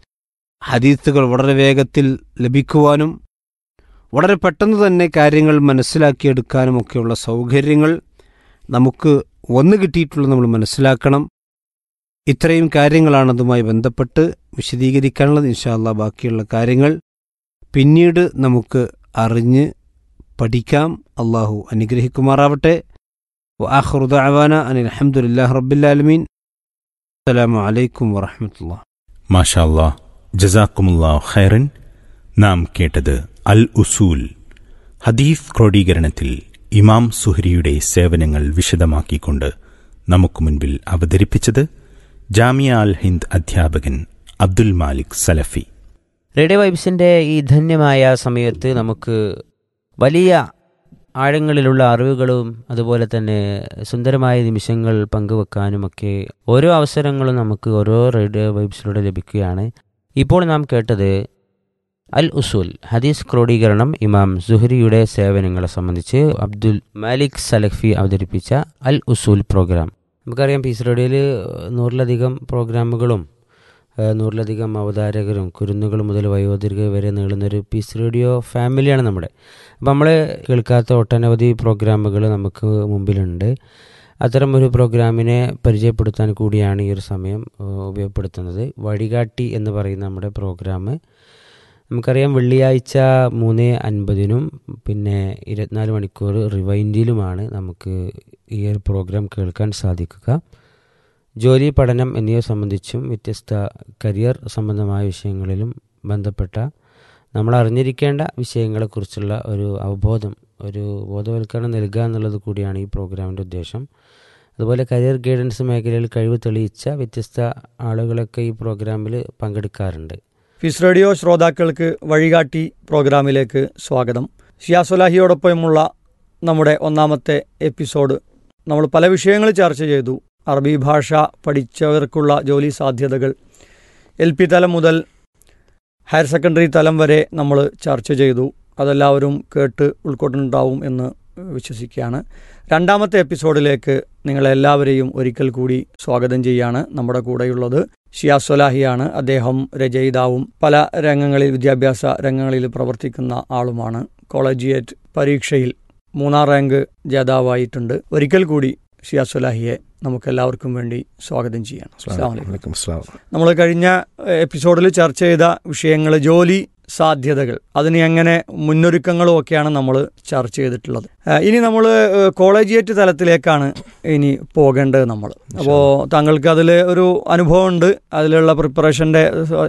ഹദീസുകൾ വളരെ വേഗത്തിൽ ലഭിക്കുവാനും വളരെ പെട്ടെന്ന് തന്നെ കാര്യങ്ങൾ മനസ്സിലാക്കിയെടുക്കാനുമൊക്കെയുള്ള സൗകര്യങ്ങൾ നമുക്ക് വന്നു കിട്ടിയിട്ടുള്ളത് നമ്മൾ മനസ്സിലാക്കണം ഇത്രയും കാര്യങ്ങളാണ് അതുമായി ബന്ധപ്പെട്ട് വിശദീകരിക്കാനുള്ളത് ഇൻഷാല്ല ബാക്കിയുള്ള കാര്യങ്ങൾ പിന്നീട് നമുക്ക് അറിഞ്ഞ് പഠിക്കാം അള്ളാഹു അനുഗ്രഹിക്കുമാറാവട്ടെ വാഹുറുദാവാന അനിൽ അഹമ്മദില്ലാ റബ്ബില്ലാലമീൻ അസ്സലാമു അലൈക്കും വറഹമത്തുള്ള മാഷാല്ലാ ജസാക്കുമുല്ലാ ഖൈറൻ നാം കേട്ടത് അൽ ഉസൂൽ ഹദീഫ് ക്രോഡീകരണത്തിൽ ഇമാം സുഹരിയുടെ സേവനങ്ങൾ വിശദമാക്കിക്കൊണ്ട് നമുക്ക് മുൻപിൽ അവതരിപ്പിച്ചത് ജാമിയ അൽ ഹിന്ദ് അധ്യാപകൻ അബ്ദുൽ മാലിക് സലഫി റേഡിയോ വൈബ്സിൻ്റെ ഈ ധന്യമായ സമയത്ത് നമുക്ക് വലിയ ആഴങ്ങളിലുള്ള അറിവുകളും അതുപോലെ തന്നെ സുന്ദരമായ നിമിഷങ്ങൾ പങ്കുവെക്കാനുമൊക്കെ ഓരോ അവസരങ്ങളും നമുക്ക് ഓരോ റേഡിയോ വൈബ്സിലൂടെ ലഭിക്കുകയാണ് ഇപ്പോൾ നാം കേട്ടത് അൽ ഉസൂൽ ഹദീസ് ക്രോഡീകരണം ഇമാം സുഹരിയുടെ സേവനങ്ങളെ സംബന്ധിച്ച് അബ്ദുൽ മാലിക് സലഫി അവതരിപ്പിച്ച അൽ ഉസൂൽ പ്രോഗ്രാം നമുക്കറിയാം പീസ് റേഡിയോയിൽ നൂറിലധികം പ്രോഗ്രാമുകളും ഏഹ് നൂറിലധികം അവതാരകരും കുരുന്നുകൾ മുതൽ വയോധികർ വരെ നീളുന്നൊരു പീസ് റേഡിയോ ഫാമിലിയാണ് നമ്മുടെ അപ്പം നമ്മൾ കേൾക്കാത്ത ഒട്ടനവധി പ്രോഗ്രാമുകൾ നമുക്ക് മുമ്പിലുണ്ട് അത്തരം ഒരു പ്രോഗ്രാമിനെ പരിചയപ്പെടുത്താൻ കൂടിയാണ് ഈ ഒരു സമയം ഏഹ് ഉപയോഗപ്പെടുത്തുന്നത് വഴികാട്ടി എന്ന് പറയുന്ന നമ്മുടെ പ്രോഗ്രാം നമുക്കറിയാം വെള്ളിയാഴ്ച മൂന്ന് അൻപതിനും പിന്നെ ഇരുപത്തിനാല് മണിക്കൂർ റിവൈൻഡിലുമാണ് നമുക്ക് ഈ ഒരു പ്രോഗ്രാം കേൾക്കാൻ സാധിക്കുക ജോലി പഠനം എന്നിവ സംബന്ധിച്ചും വ്യത്യസ്ത കരിയർ സംബന്ധമായ വിഷയങ്ങളിലും ബന്ധപ്പെട്ട നമ്മൾ അറിഞ്ഞിരിക്കേണ്ട വിഷയങ്ങളെക്കുറിച്ചുള്ള ഒരു അവബോധം ഒരു ബോധവൽക്കരണം നൽകുക എന്നുള്ളത് കൂടിയാണ് ഈ പ്രോഗ്രാമിൻ്റെ ഉദ്ദേശം അതുപോലെ കരിയർ ഗൈഡൻസ് മേഖലയിൽ കഴിവ് തെളിയിച്ച വ്യത്യസ്ത ആളുകളൊക്കെ ഈ പ്രോഗ്രാമിൽ പങ്കെടുക്കാറുണ്ട് ഫിസ് റേഡിയോ ശ്രോതാക്കൾക്ക് വഴികാട്ടി പ്രോഗ്രാമിലേക്ക് സ്വാഗതം ഷിയാസുലാഹിയോടൊപ്പമുള്ള നമ്മുടെ ഒന്നാമത്തെ എപ്പിസോഡ് നമ്മൾ പല വിഷയങ്ങൾ ചർച്ച ചെയ്തു അറബി ഭാഷ പഠിച്ചവർക്കുള്ള ജോലി സാധ്യതകൾ എൽ പി തലം മുതൽ ഹയർ സെക്കൻഡറി തലം വരെ നമ്മൾ ചർച്ച ചെയ്തു അതെല്ലാവരും കേട്ട് ഉൾക്കൊണ്ടുണ്ടാവും എന്ന് വിശ്വസിക്കുകയാണ് രണ്ടാമത്തെ എപ്പിസോഡിലേക്ക് നിങ്ങളെല്ലാവരെയും ഒരിക്കൽ കൂടി സ്വാഗതം ചെയ്യാണ് നമ്മുടെ കൂടെയുള്ളത് ഷിയാസ് സൊലാഹിയാണ് അദ്ദേഹം രചയിതാവും പല രംഗങ്ങളിൽ വിദ്യാഭ്യാസ രംഗങ്ങളിൽ പ്രവർത്തിക്കുന്ന ആളുമാണ് കോളേജിയേറ്റ് പരീക്ഷയിൽ മൂന്നാം റാങ്ക് ജേതാവായിട്ടുണ്ട് ഒരിക്കൽ കൂടി ഷിയാസ് സൊലാഹിയെ നമുക്കെല്ലാവർക്കും വേണ്ടി സ്വാഗതം ചെയ്യണം അസ്സലാമു അലൈക്കും. നമ്മൾ കഴിഞ്ഞ എപ്പിസോഡിൽ ചർച്ച ചെയ്ത വിഷയങ്ങൾ ജോലി സാധ്യതകൾ അതിന് എങ്ങനെ മുന്നൊരുക്കങ്ങളും ഒക്കെയാണ് നമ്മൾ ചർച്ച ചെയ്തിട്ടുള്ളത് ആ, ഇനി നമ്മൾ കോളേജിയേറ്റ് തലത്തിലേക്കാണ് ഇനി പോകേണ്ടത് നമ്മൾ അപ്പോൾ താങ്കൾക്ക് അതിൽ ഒരു അനുഭവമുണ്ട് അതിലുള്ള പ്രിപ്പറേഷൻ്റെ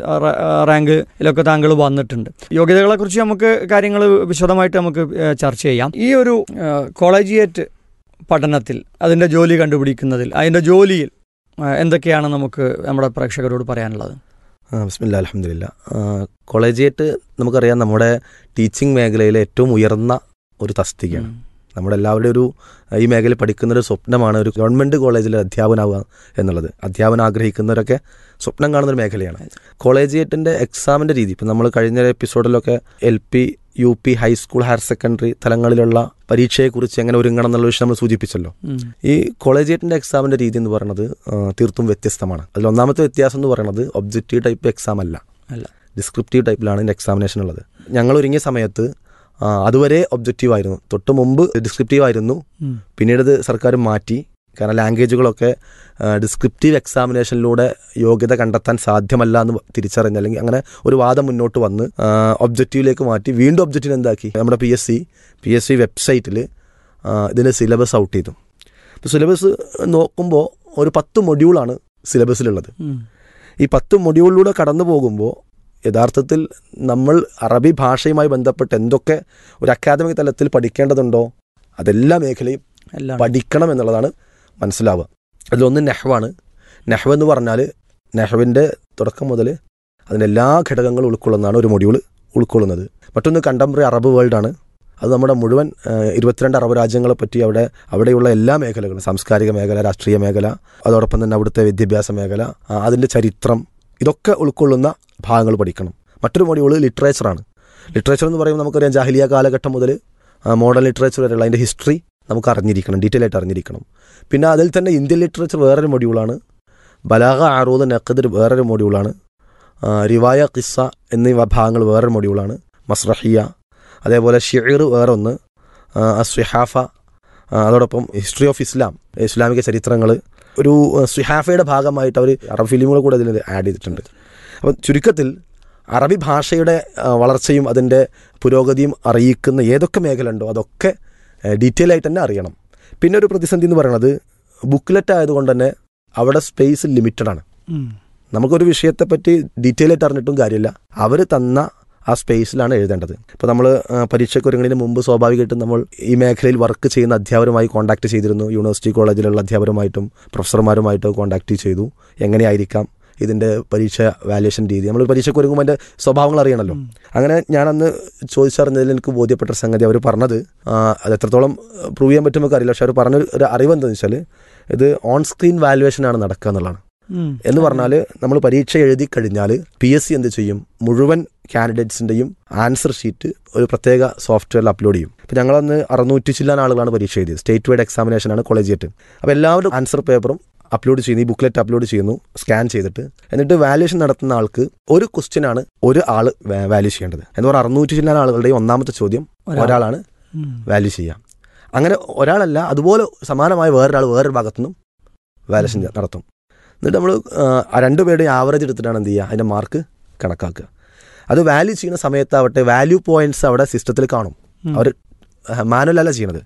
റാങ്കിലൊക്കെ താങ്കൾ വന്നിട്ടുണ്ട് യോഗ്യതകളെക്കുറിച്ച് നമുക്ക് കാര്യങ്ങൾ വിശദമായിട്ട് നമുക്ക് ഏ, ചർച്ച ചെയ്യാം ഈ ഒരു ആ, കോളേജിയേറ്റ് പഠനത്തിൽ അതിൻ്റെ ജോലി കണ്ടുപിടിക്കുന്നതിൽ അതിൻ്റെ ജോലിയിൽ ആ, എന്തൊക്കെയാണ് നമുക്ക് നമ്മുടെ പ്രേക്ഷകരോട് പറയാനുള്ളത് ബിസ്മില്ല അലഹമില്ല കോളേജിയേറ്റ് നമുക്കറിയാം നമ്മുടെ ടീച്ചിങ് മേഖലയിലെ ഏറ്റവും ഉയർന്ന ഒരു തസ്തികയാണ് നമ്മുടെ എല്ലാവരുടെയും ഒരു ഈ മേഖലയിൽ പഠിക്കുന്ന ഒരു സ്വപ്നമാണ് ഒരു ഗവൺമെൻറ് കോളേജിൽ അധ്യാപനാവുക എന്നുള്ളത് അധ്യാപനം ആഗ്രഹിക്കുന്നവരൊക്കെ സ്വപ്നം കാണുന്ന ഒരു മേഖലയാണ് കോളേജിയേറ്റിൻ്റെ എക്സാമിൻ്റെ രീതി ഇപ്പം നമ്മൾ കഴിഞ്ഞ എപ്പിസോഡിലൊക്കെ L P U P high school higher secondary തലങ്ങളിലുള്ള പരീക്ഷയെക്കുറിച്ച് എങ്ങനെ ഒരുങ്ങണം എന്നുള്ള വിഷയം നമ്മൾ സൂചിപ്പിച്ചല്ലോ ഉം. ഈ കോളേജിയേറ്റിൻ്റെ എക്സാമിൻ്റെ രീതി എന്ന് പറയുന്നത് ആ, തീർത്തും വ്യത്യസ്തമാണ് അതിൽ ഒന്നാമത്തെ വ്യത്യാസം എന്ന് പറയുന്നത് ഒബ്ജക്റ്റീവ് ടൈപ്പ് എക്സാം അല്ല അല്ല. ഡിസ്ക്രിപ്റ്റീവ് ടൈപ്പിലാണ് ഇതിൻ്റെ എക്സാമിനേഷൻ ഉള്ളത് ഞങ്ങൾ ഒരുങ്ങിയ സമയത്ത് ആ, അതുവരെ ഒബ്ജക്റ്റീവ് ആയിരുന്നു തൊട്ട് മുമ്പ് ഡിസ്ക്രിപ്റ്റീവ് ആയിരുന്നു ഉം. പിന്നീട് ഇത് സർക്കാർ മാറ്റി കാരണം ലാംഗ്വേജുകളൊക്കെ ഡിസ്ക്രിപ്റ്റീവ് എക്സാമിനേഷനിലൂടെ യോഗ്യത കണ്ടെത്താൻ സാധ്യമല്ല എന്ന് തിരിച്ചറിഞ്ഞ് അല്ലെങ്കിൽ അങ്ങനെ ഒരു വാദം മുന്നോട്ട് വന്ന് ഒബ്ജക്റ്റീവിലേക്ക് മാറ്റി വീണ്ടും ഒബ്ജക്റ്റീവ് എന്താക്കി നമ്മുടെ P S C P S C വെബ്സൈറ്റിൽ ഇതിന് സിലബസ് ഔട്ട് ചെയ്തു ഇപ്പോൾ സിലബസ് നോക്കുമ്പോൾ ഒരു പത്ത് മൊഡ്യൂളാണ് സിലബസിലുള്ളത് ഉം. ഈ പത്ത് മൊഡ്യൂളിലൂടെ കടന്നു പോകുമ്പോൾ യഥാർത്ഥത്തിൽ നമ്മൾ അറബി ഭാഷയുമായി ബന്ധപ്പെട്ട് എന്തൊക്കെ ഒരു അക്കാദമിക് തലത്തിൽ പഠിക്കേണ്ടതുണ്ടോ അതെല്ലാ മേഖലയും എല്ലാം പഠിക്കണം എന്നുള്ളതാണ് മനസ്സിലാവുക അതിലൊന്ന് നെഹ്വാണ് നെഹ്വ് എന്ന് പറഞ്ഞാൽ നെഹ്വിൻ്റെ തുടക്കം മുതൽ അതിൻ്റെ എല്ലാ ഘടകങ്ങളും ഉൾക്കൊള്ളുന്നതാണ് ഒരു മൊഡ്യൂൾ ഉൾക്കൊള്ളുന്നത് മറ്റൊന്ന് കണ്ടംപററി അറബ് വേൾഡാണ് അത് നമ്മുടെ മുഴുവൻ ആ, ഇരുപത്തിരണ്ട് അറബ് രാജ്യങ്ങളെ പറ്റി അവിടെ അവിടെയുള്ള എല്ലാ മേഖലകളും സാംസ്കാരിക മേഖല രാഷ്ട്രീയ മേഖല അതോടൊപ്പം തന്നെ അവിടുത്തെ വിദ്യാഭ്യാസ മേഖല ആ, അതിൻ്റെ ചരിത്രം ഇതൊക്കെ ഉൾക്കൊള്ളുന്ന ഭാഗങ്ങൾ പഠിക്കണം മറ്റൊരു മൊഡ്യൂൾ ലിറ്ററേച്ചറാണ് ലിറ്ററേച്ചർ എന്ന് പറയുമ്പോൾ നമുക്കറിയാം ജാഹിലിയ കാലഘട്ടം മുതൽ മോഡേൺ ലിറ്ററേച്ചർ വരെയുള്ള അതിൻ്റെ ഹിസ്റ്ററി നമുക്ക് അറിഞ്ഞിരിക്കണം ഡീറ്റെയിൽ ആയിട്ട് അറിഞ്ഞിരിക്കണം പിന്നെ അതിൽ തന്നെ ഇന്ത്യൻ ലിറ്ററേച്ചർ വേറൊരു മൊഡ്യൂളാണ് ബലാഗ ആറൂദ് നഖദർ വേറൊരു മൊഡ്യൂളാണ് ആ, റിവായ കിസ്സ എന്നീ ഭാഗങ്ങൾ വേറൊരു മൊഡ്യൂളാണ് മസ്രഹിയ അതേപോലെ ഷിർ വേറെ ഒന്ന് ആ, അസ്വിഹാഫ ആ, അതോടൊപ്പം ഹിസ്റ്ററി ഓഫ് ഇസ്ലാം ഇസ്ലാമിക ചരിത്രങ്ങൾ ഒരു ആ, സ്വിഹാഫയുടെ ഭാഗമായിട്ട് അവർ അറബ് ഫിലിമുകൾ കൂടെ അതിൽ ആഡ് ചെയ്തിട്ടുണ്ട് അപ്പം ചുരുക്കത്തിൽ അറബി ഭാഷയുടെ ആ, വളർച്ചയും അതിൻ്റെ പുരോഗതിയും അറിയിക്കുന്ന ഏതൊക്കെ മേഖല ഉണ്ടോ അതൊക്കെ ഡീറ്റെയിൽ ആയിട്ട് തന്നെ അറിയണം പിന്നെ ഒരു പ്രതിസന്ധി എന്ന് പറയുന്നത് ബുക്ക്ലെറ്റ് ആയതുകൊണ്ട് തന്നെ അവിടെ സ്പേസ് ലിമിറ്റഡ് ആണ് നമുക്കൊരു വിഷയത്തെപ്പറ്റി ഡീറ്റെയിൽ ആയിട്ട് അറിഞ്ഞിട്ടും കാര്യമില്ല അവർ തന്ന ആ സ്പേസിലാണ് എഴുതേണ്ടത് ഇപ്പോൾ നമ്മൾ പരീക്ഷയ്ക്ക് ഒരുങ്ങുന്നതിന് മുമ്പ് സ്വാഭാവികമായിട്ടും നമ്മൾ ഈ മേഖലയിൽ വർക്ക് ചെയ്യുന്ന അധ്യാപകരുമായി കോൺടാക്ട് ചെയ്തിരുന്നു യൂണിവേഴ്സിറ്റി കോളേജിലുള്ള അധ്യാപകരുമായിട്ടും പ്രൊഫസർമാരുമായിട്ടും കോൺടാക്ട് ചെയ്തു എങ്ങനെയായിരിക്കാം ഇതിൻ്റെ പരീക്ഷ വാല്യുവേഷൻ രീതി നമ്മൾ പരീക്ഷയ്ക്ക് ഒരുങ്ങുമ്പോൾ അതിൻ്റെ സ്വഭാവങ്ങൾ അറിയണമല്ലോ അങ്ങനെ ഞാനന്ന് ചോദിച്ചറിഞ്ഞതിൽ എനിക്ക് ബോധ്യപ്പെട്ട ഒരു സംഗതി അവർ പറഞ്ഞത് ആ, അത് എത്രത്തോളം പ്രൂവ് ചെയ്യാൻ പറ്റുമോ അറിയില്ല പക്ഷെ അവർ പറഞ്ഞ ഒരു അറിവ് എന്താണെന്ന് വെച്ചാൽ ഇത് ഓൺ സ്ക്രീൻ വാല്യുവേഷനാണ് നടക്കുക എന്നുള്ളതാണ് എന്ന് പറഞ്ഞാൽ നമ്മൾ പരീക്ഷ എഴുതി കഴിഞ്ഞാൽ പി എസ് സി എന്ത് ചെയ്യും മുഴുവൻ കാൻഡിഡേറ്റ്സിൻ്റെയും ആൻസർ ഷീറ്റ് ഒരു പ്രത്യേക സോഫ്റ്റ്വെയറിൽ അപ്ലോഡ് ചെയ്യും ഇപ്പം ഞങ്ങളന്ന് അറുന്നൂറ്റി ചില്ലാൻ ആളുകളാണ് പരീക്ഷ എഴുതിയത് സ്റ്റേറ്റ് വൈഡ് എക്സാമിനേഷനാണ് കോളേജിയേറ്റ് അപ്പോൾ എല്ലാവരും ആൻസർ പേപ്പറും അപ്ലോഡ് ചെയ്യുന്നു ഈ ബുക്ക്ലെറ്റ് അപ്ലോഡ് ചെയ്യുന്നു സ്കാൻ ചെയ്തിട്ട് എന്നിട്ട് വാല്യുവേഷൻ നടത്തുന്ന ആൾക്ക് ഒരു ക്വസ്റ്റ്യൻ ആണ് ഒരു ആൾ വാല്യൂ ചെയ്യേണ്ടത് എന്ന് പറഞ്ഞാൽ അറുന്നൂറ്റി ചില്ലാൻ ആളുകളുടെയും ഒന്നാമത്തെ ചോദ്യം ഒരാളാണ് വാല്യൂ ചെയ്യാം അങ്ങനെ ഒരാളല്ല അതുപോലെ സമാനമായ വേറൊരാൾ വേറൊരു ഭാഗത്തുനിന്നും വാല്യുവേഷൻ നടത്തും എന്നിട്ട് നമ്മൾ രണ്ടുപേരുടെയും ആവറേജ് എടുത്തിട്ടാണ് എന്ത് ചെയ്യുക അതിൻ്റെ മാർക്ക് കണക്കാക്കുക അത് വാല്യൂ ചെയ്യുന്ന സമയത്താവട്ടെ വാല്യൂ പോയിന്റ്സ് അവിടെ സിസ്റ്റത്തിൽ കാണും അവർ മാനുവലല്ല ചെയ്യണത്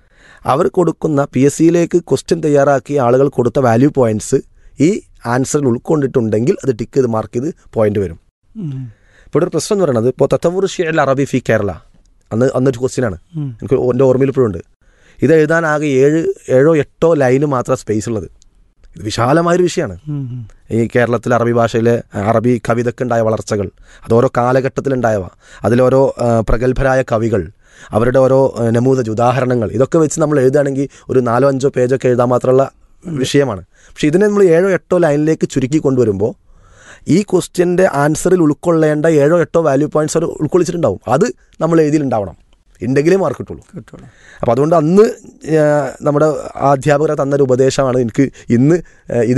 അവർ കൊടുക്കുന്ന പി എസ് സിയിലേക്ക് ക്വസ്റ്റ്യൻ തയ്യാറാക്കി ആളുകൾ കൊടുത്ത വാല്യൂ പോയിന്റ്സ് ഈ ആൻസറിൽ ഉൾക്കൊണ്ടിട്ടുണ്ടെങ്കിൽ അത് ടിക്ക് ചെയ്ത് മാർക്ക് ചെയ്ത് പോയിന്റ് വരും ഇപ്പോൾ ഒരു പ്രശ്നം എന്ന് പറയുന്നത് ഇപ്പോൾ തത്തവൂർ ഷിയൽ അറബി ഫി കേരള അന്ന് അന്നൊരു ക്വസ്റ്റ്യനാണ് എനിക്ക് എൻ്റെ ഓർമ്മയിൽ ഇപ്പോഴുണ്ട് ഇത് എഴുതാനാകെ ഏഴ് ഏഴോ എട്ടോ ലൈന് മാത്രം സ്പേസ് ഉള്ളത് ഇത് വിശാലമായൊരു വിഷയമാണ് ഈ കേരളത്തിൽ അറബി ഭാഷയിലെ അറബി കവിതയ്ക്കുണ്ടായ വളർച്ചകൾ അത് ഓരോ കാലഘട്ടത്തിലുണ്ടായവ അതിലോരോ ആ, പ്രഗത്ഭരായ കവികൾ അവരുടെ ഓരോ ഏഹ്, നമൂദജ് ഉദാഹരണങ്ങൾ ഇതൊക്കെ വെച്ച് നമ്മൾ എഴുതുകയാണെങ്കിൽ ഒരു നാലോ അഞ്ചോ പേജൊക്കെ എഴുതാൻ മാത്രമുള്ള വിഷയമാണ് പക്ഷേ ഇതിനെ നമ്മൾ ഏഴോ എട്ടോ ലൈനിലേക്ക് ചുരുക്കി കൊണ്ടുവരുമ്പോൾ ഈ ക്വസ്റ്റ്യൻ്റെ ആൻസറിൽ ഉൾക്കൊള്ളേണ്ട ഏഴോ എട്ടോ വാല്യൂ പോയിന്റ്സ് അവർ ഉൾക്കൊള്ളിച്ചിട്ടുണ്ടാവും അത് നമ്മൾ എഴുതിയിട്ടുണ്ടാവണം ഉണ്ടെങ്കിലേ മാർക്ക് കിട്ടുള്ളൂ കിട്ടുള്ളൂ അപ്പോൾ അതുകൊണ്ട് അന്ന് ഏഹ്, നമ്മുടെ അധ്യാപകരെ തന്നൊരു ഉപദേശമാണ് എനിക്ക് ഇന്ന് ഏഹ്, ഇത്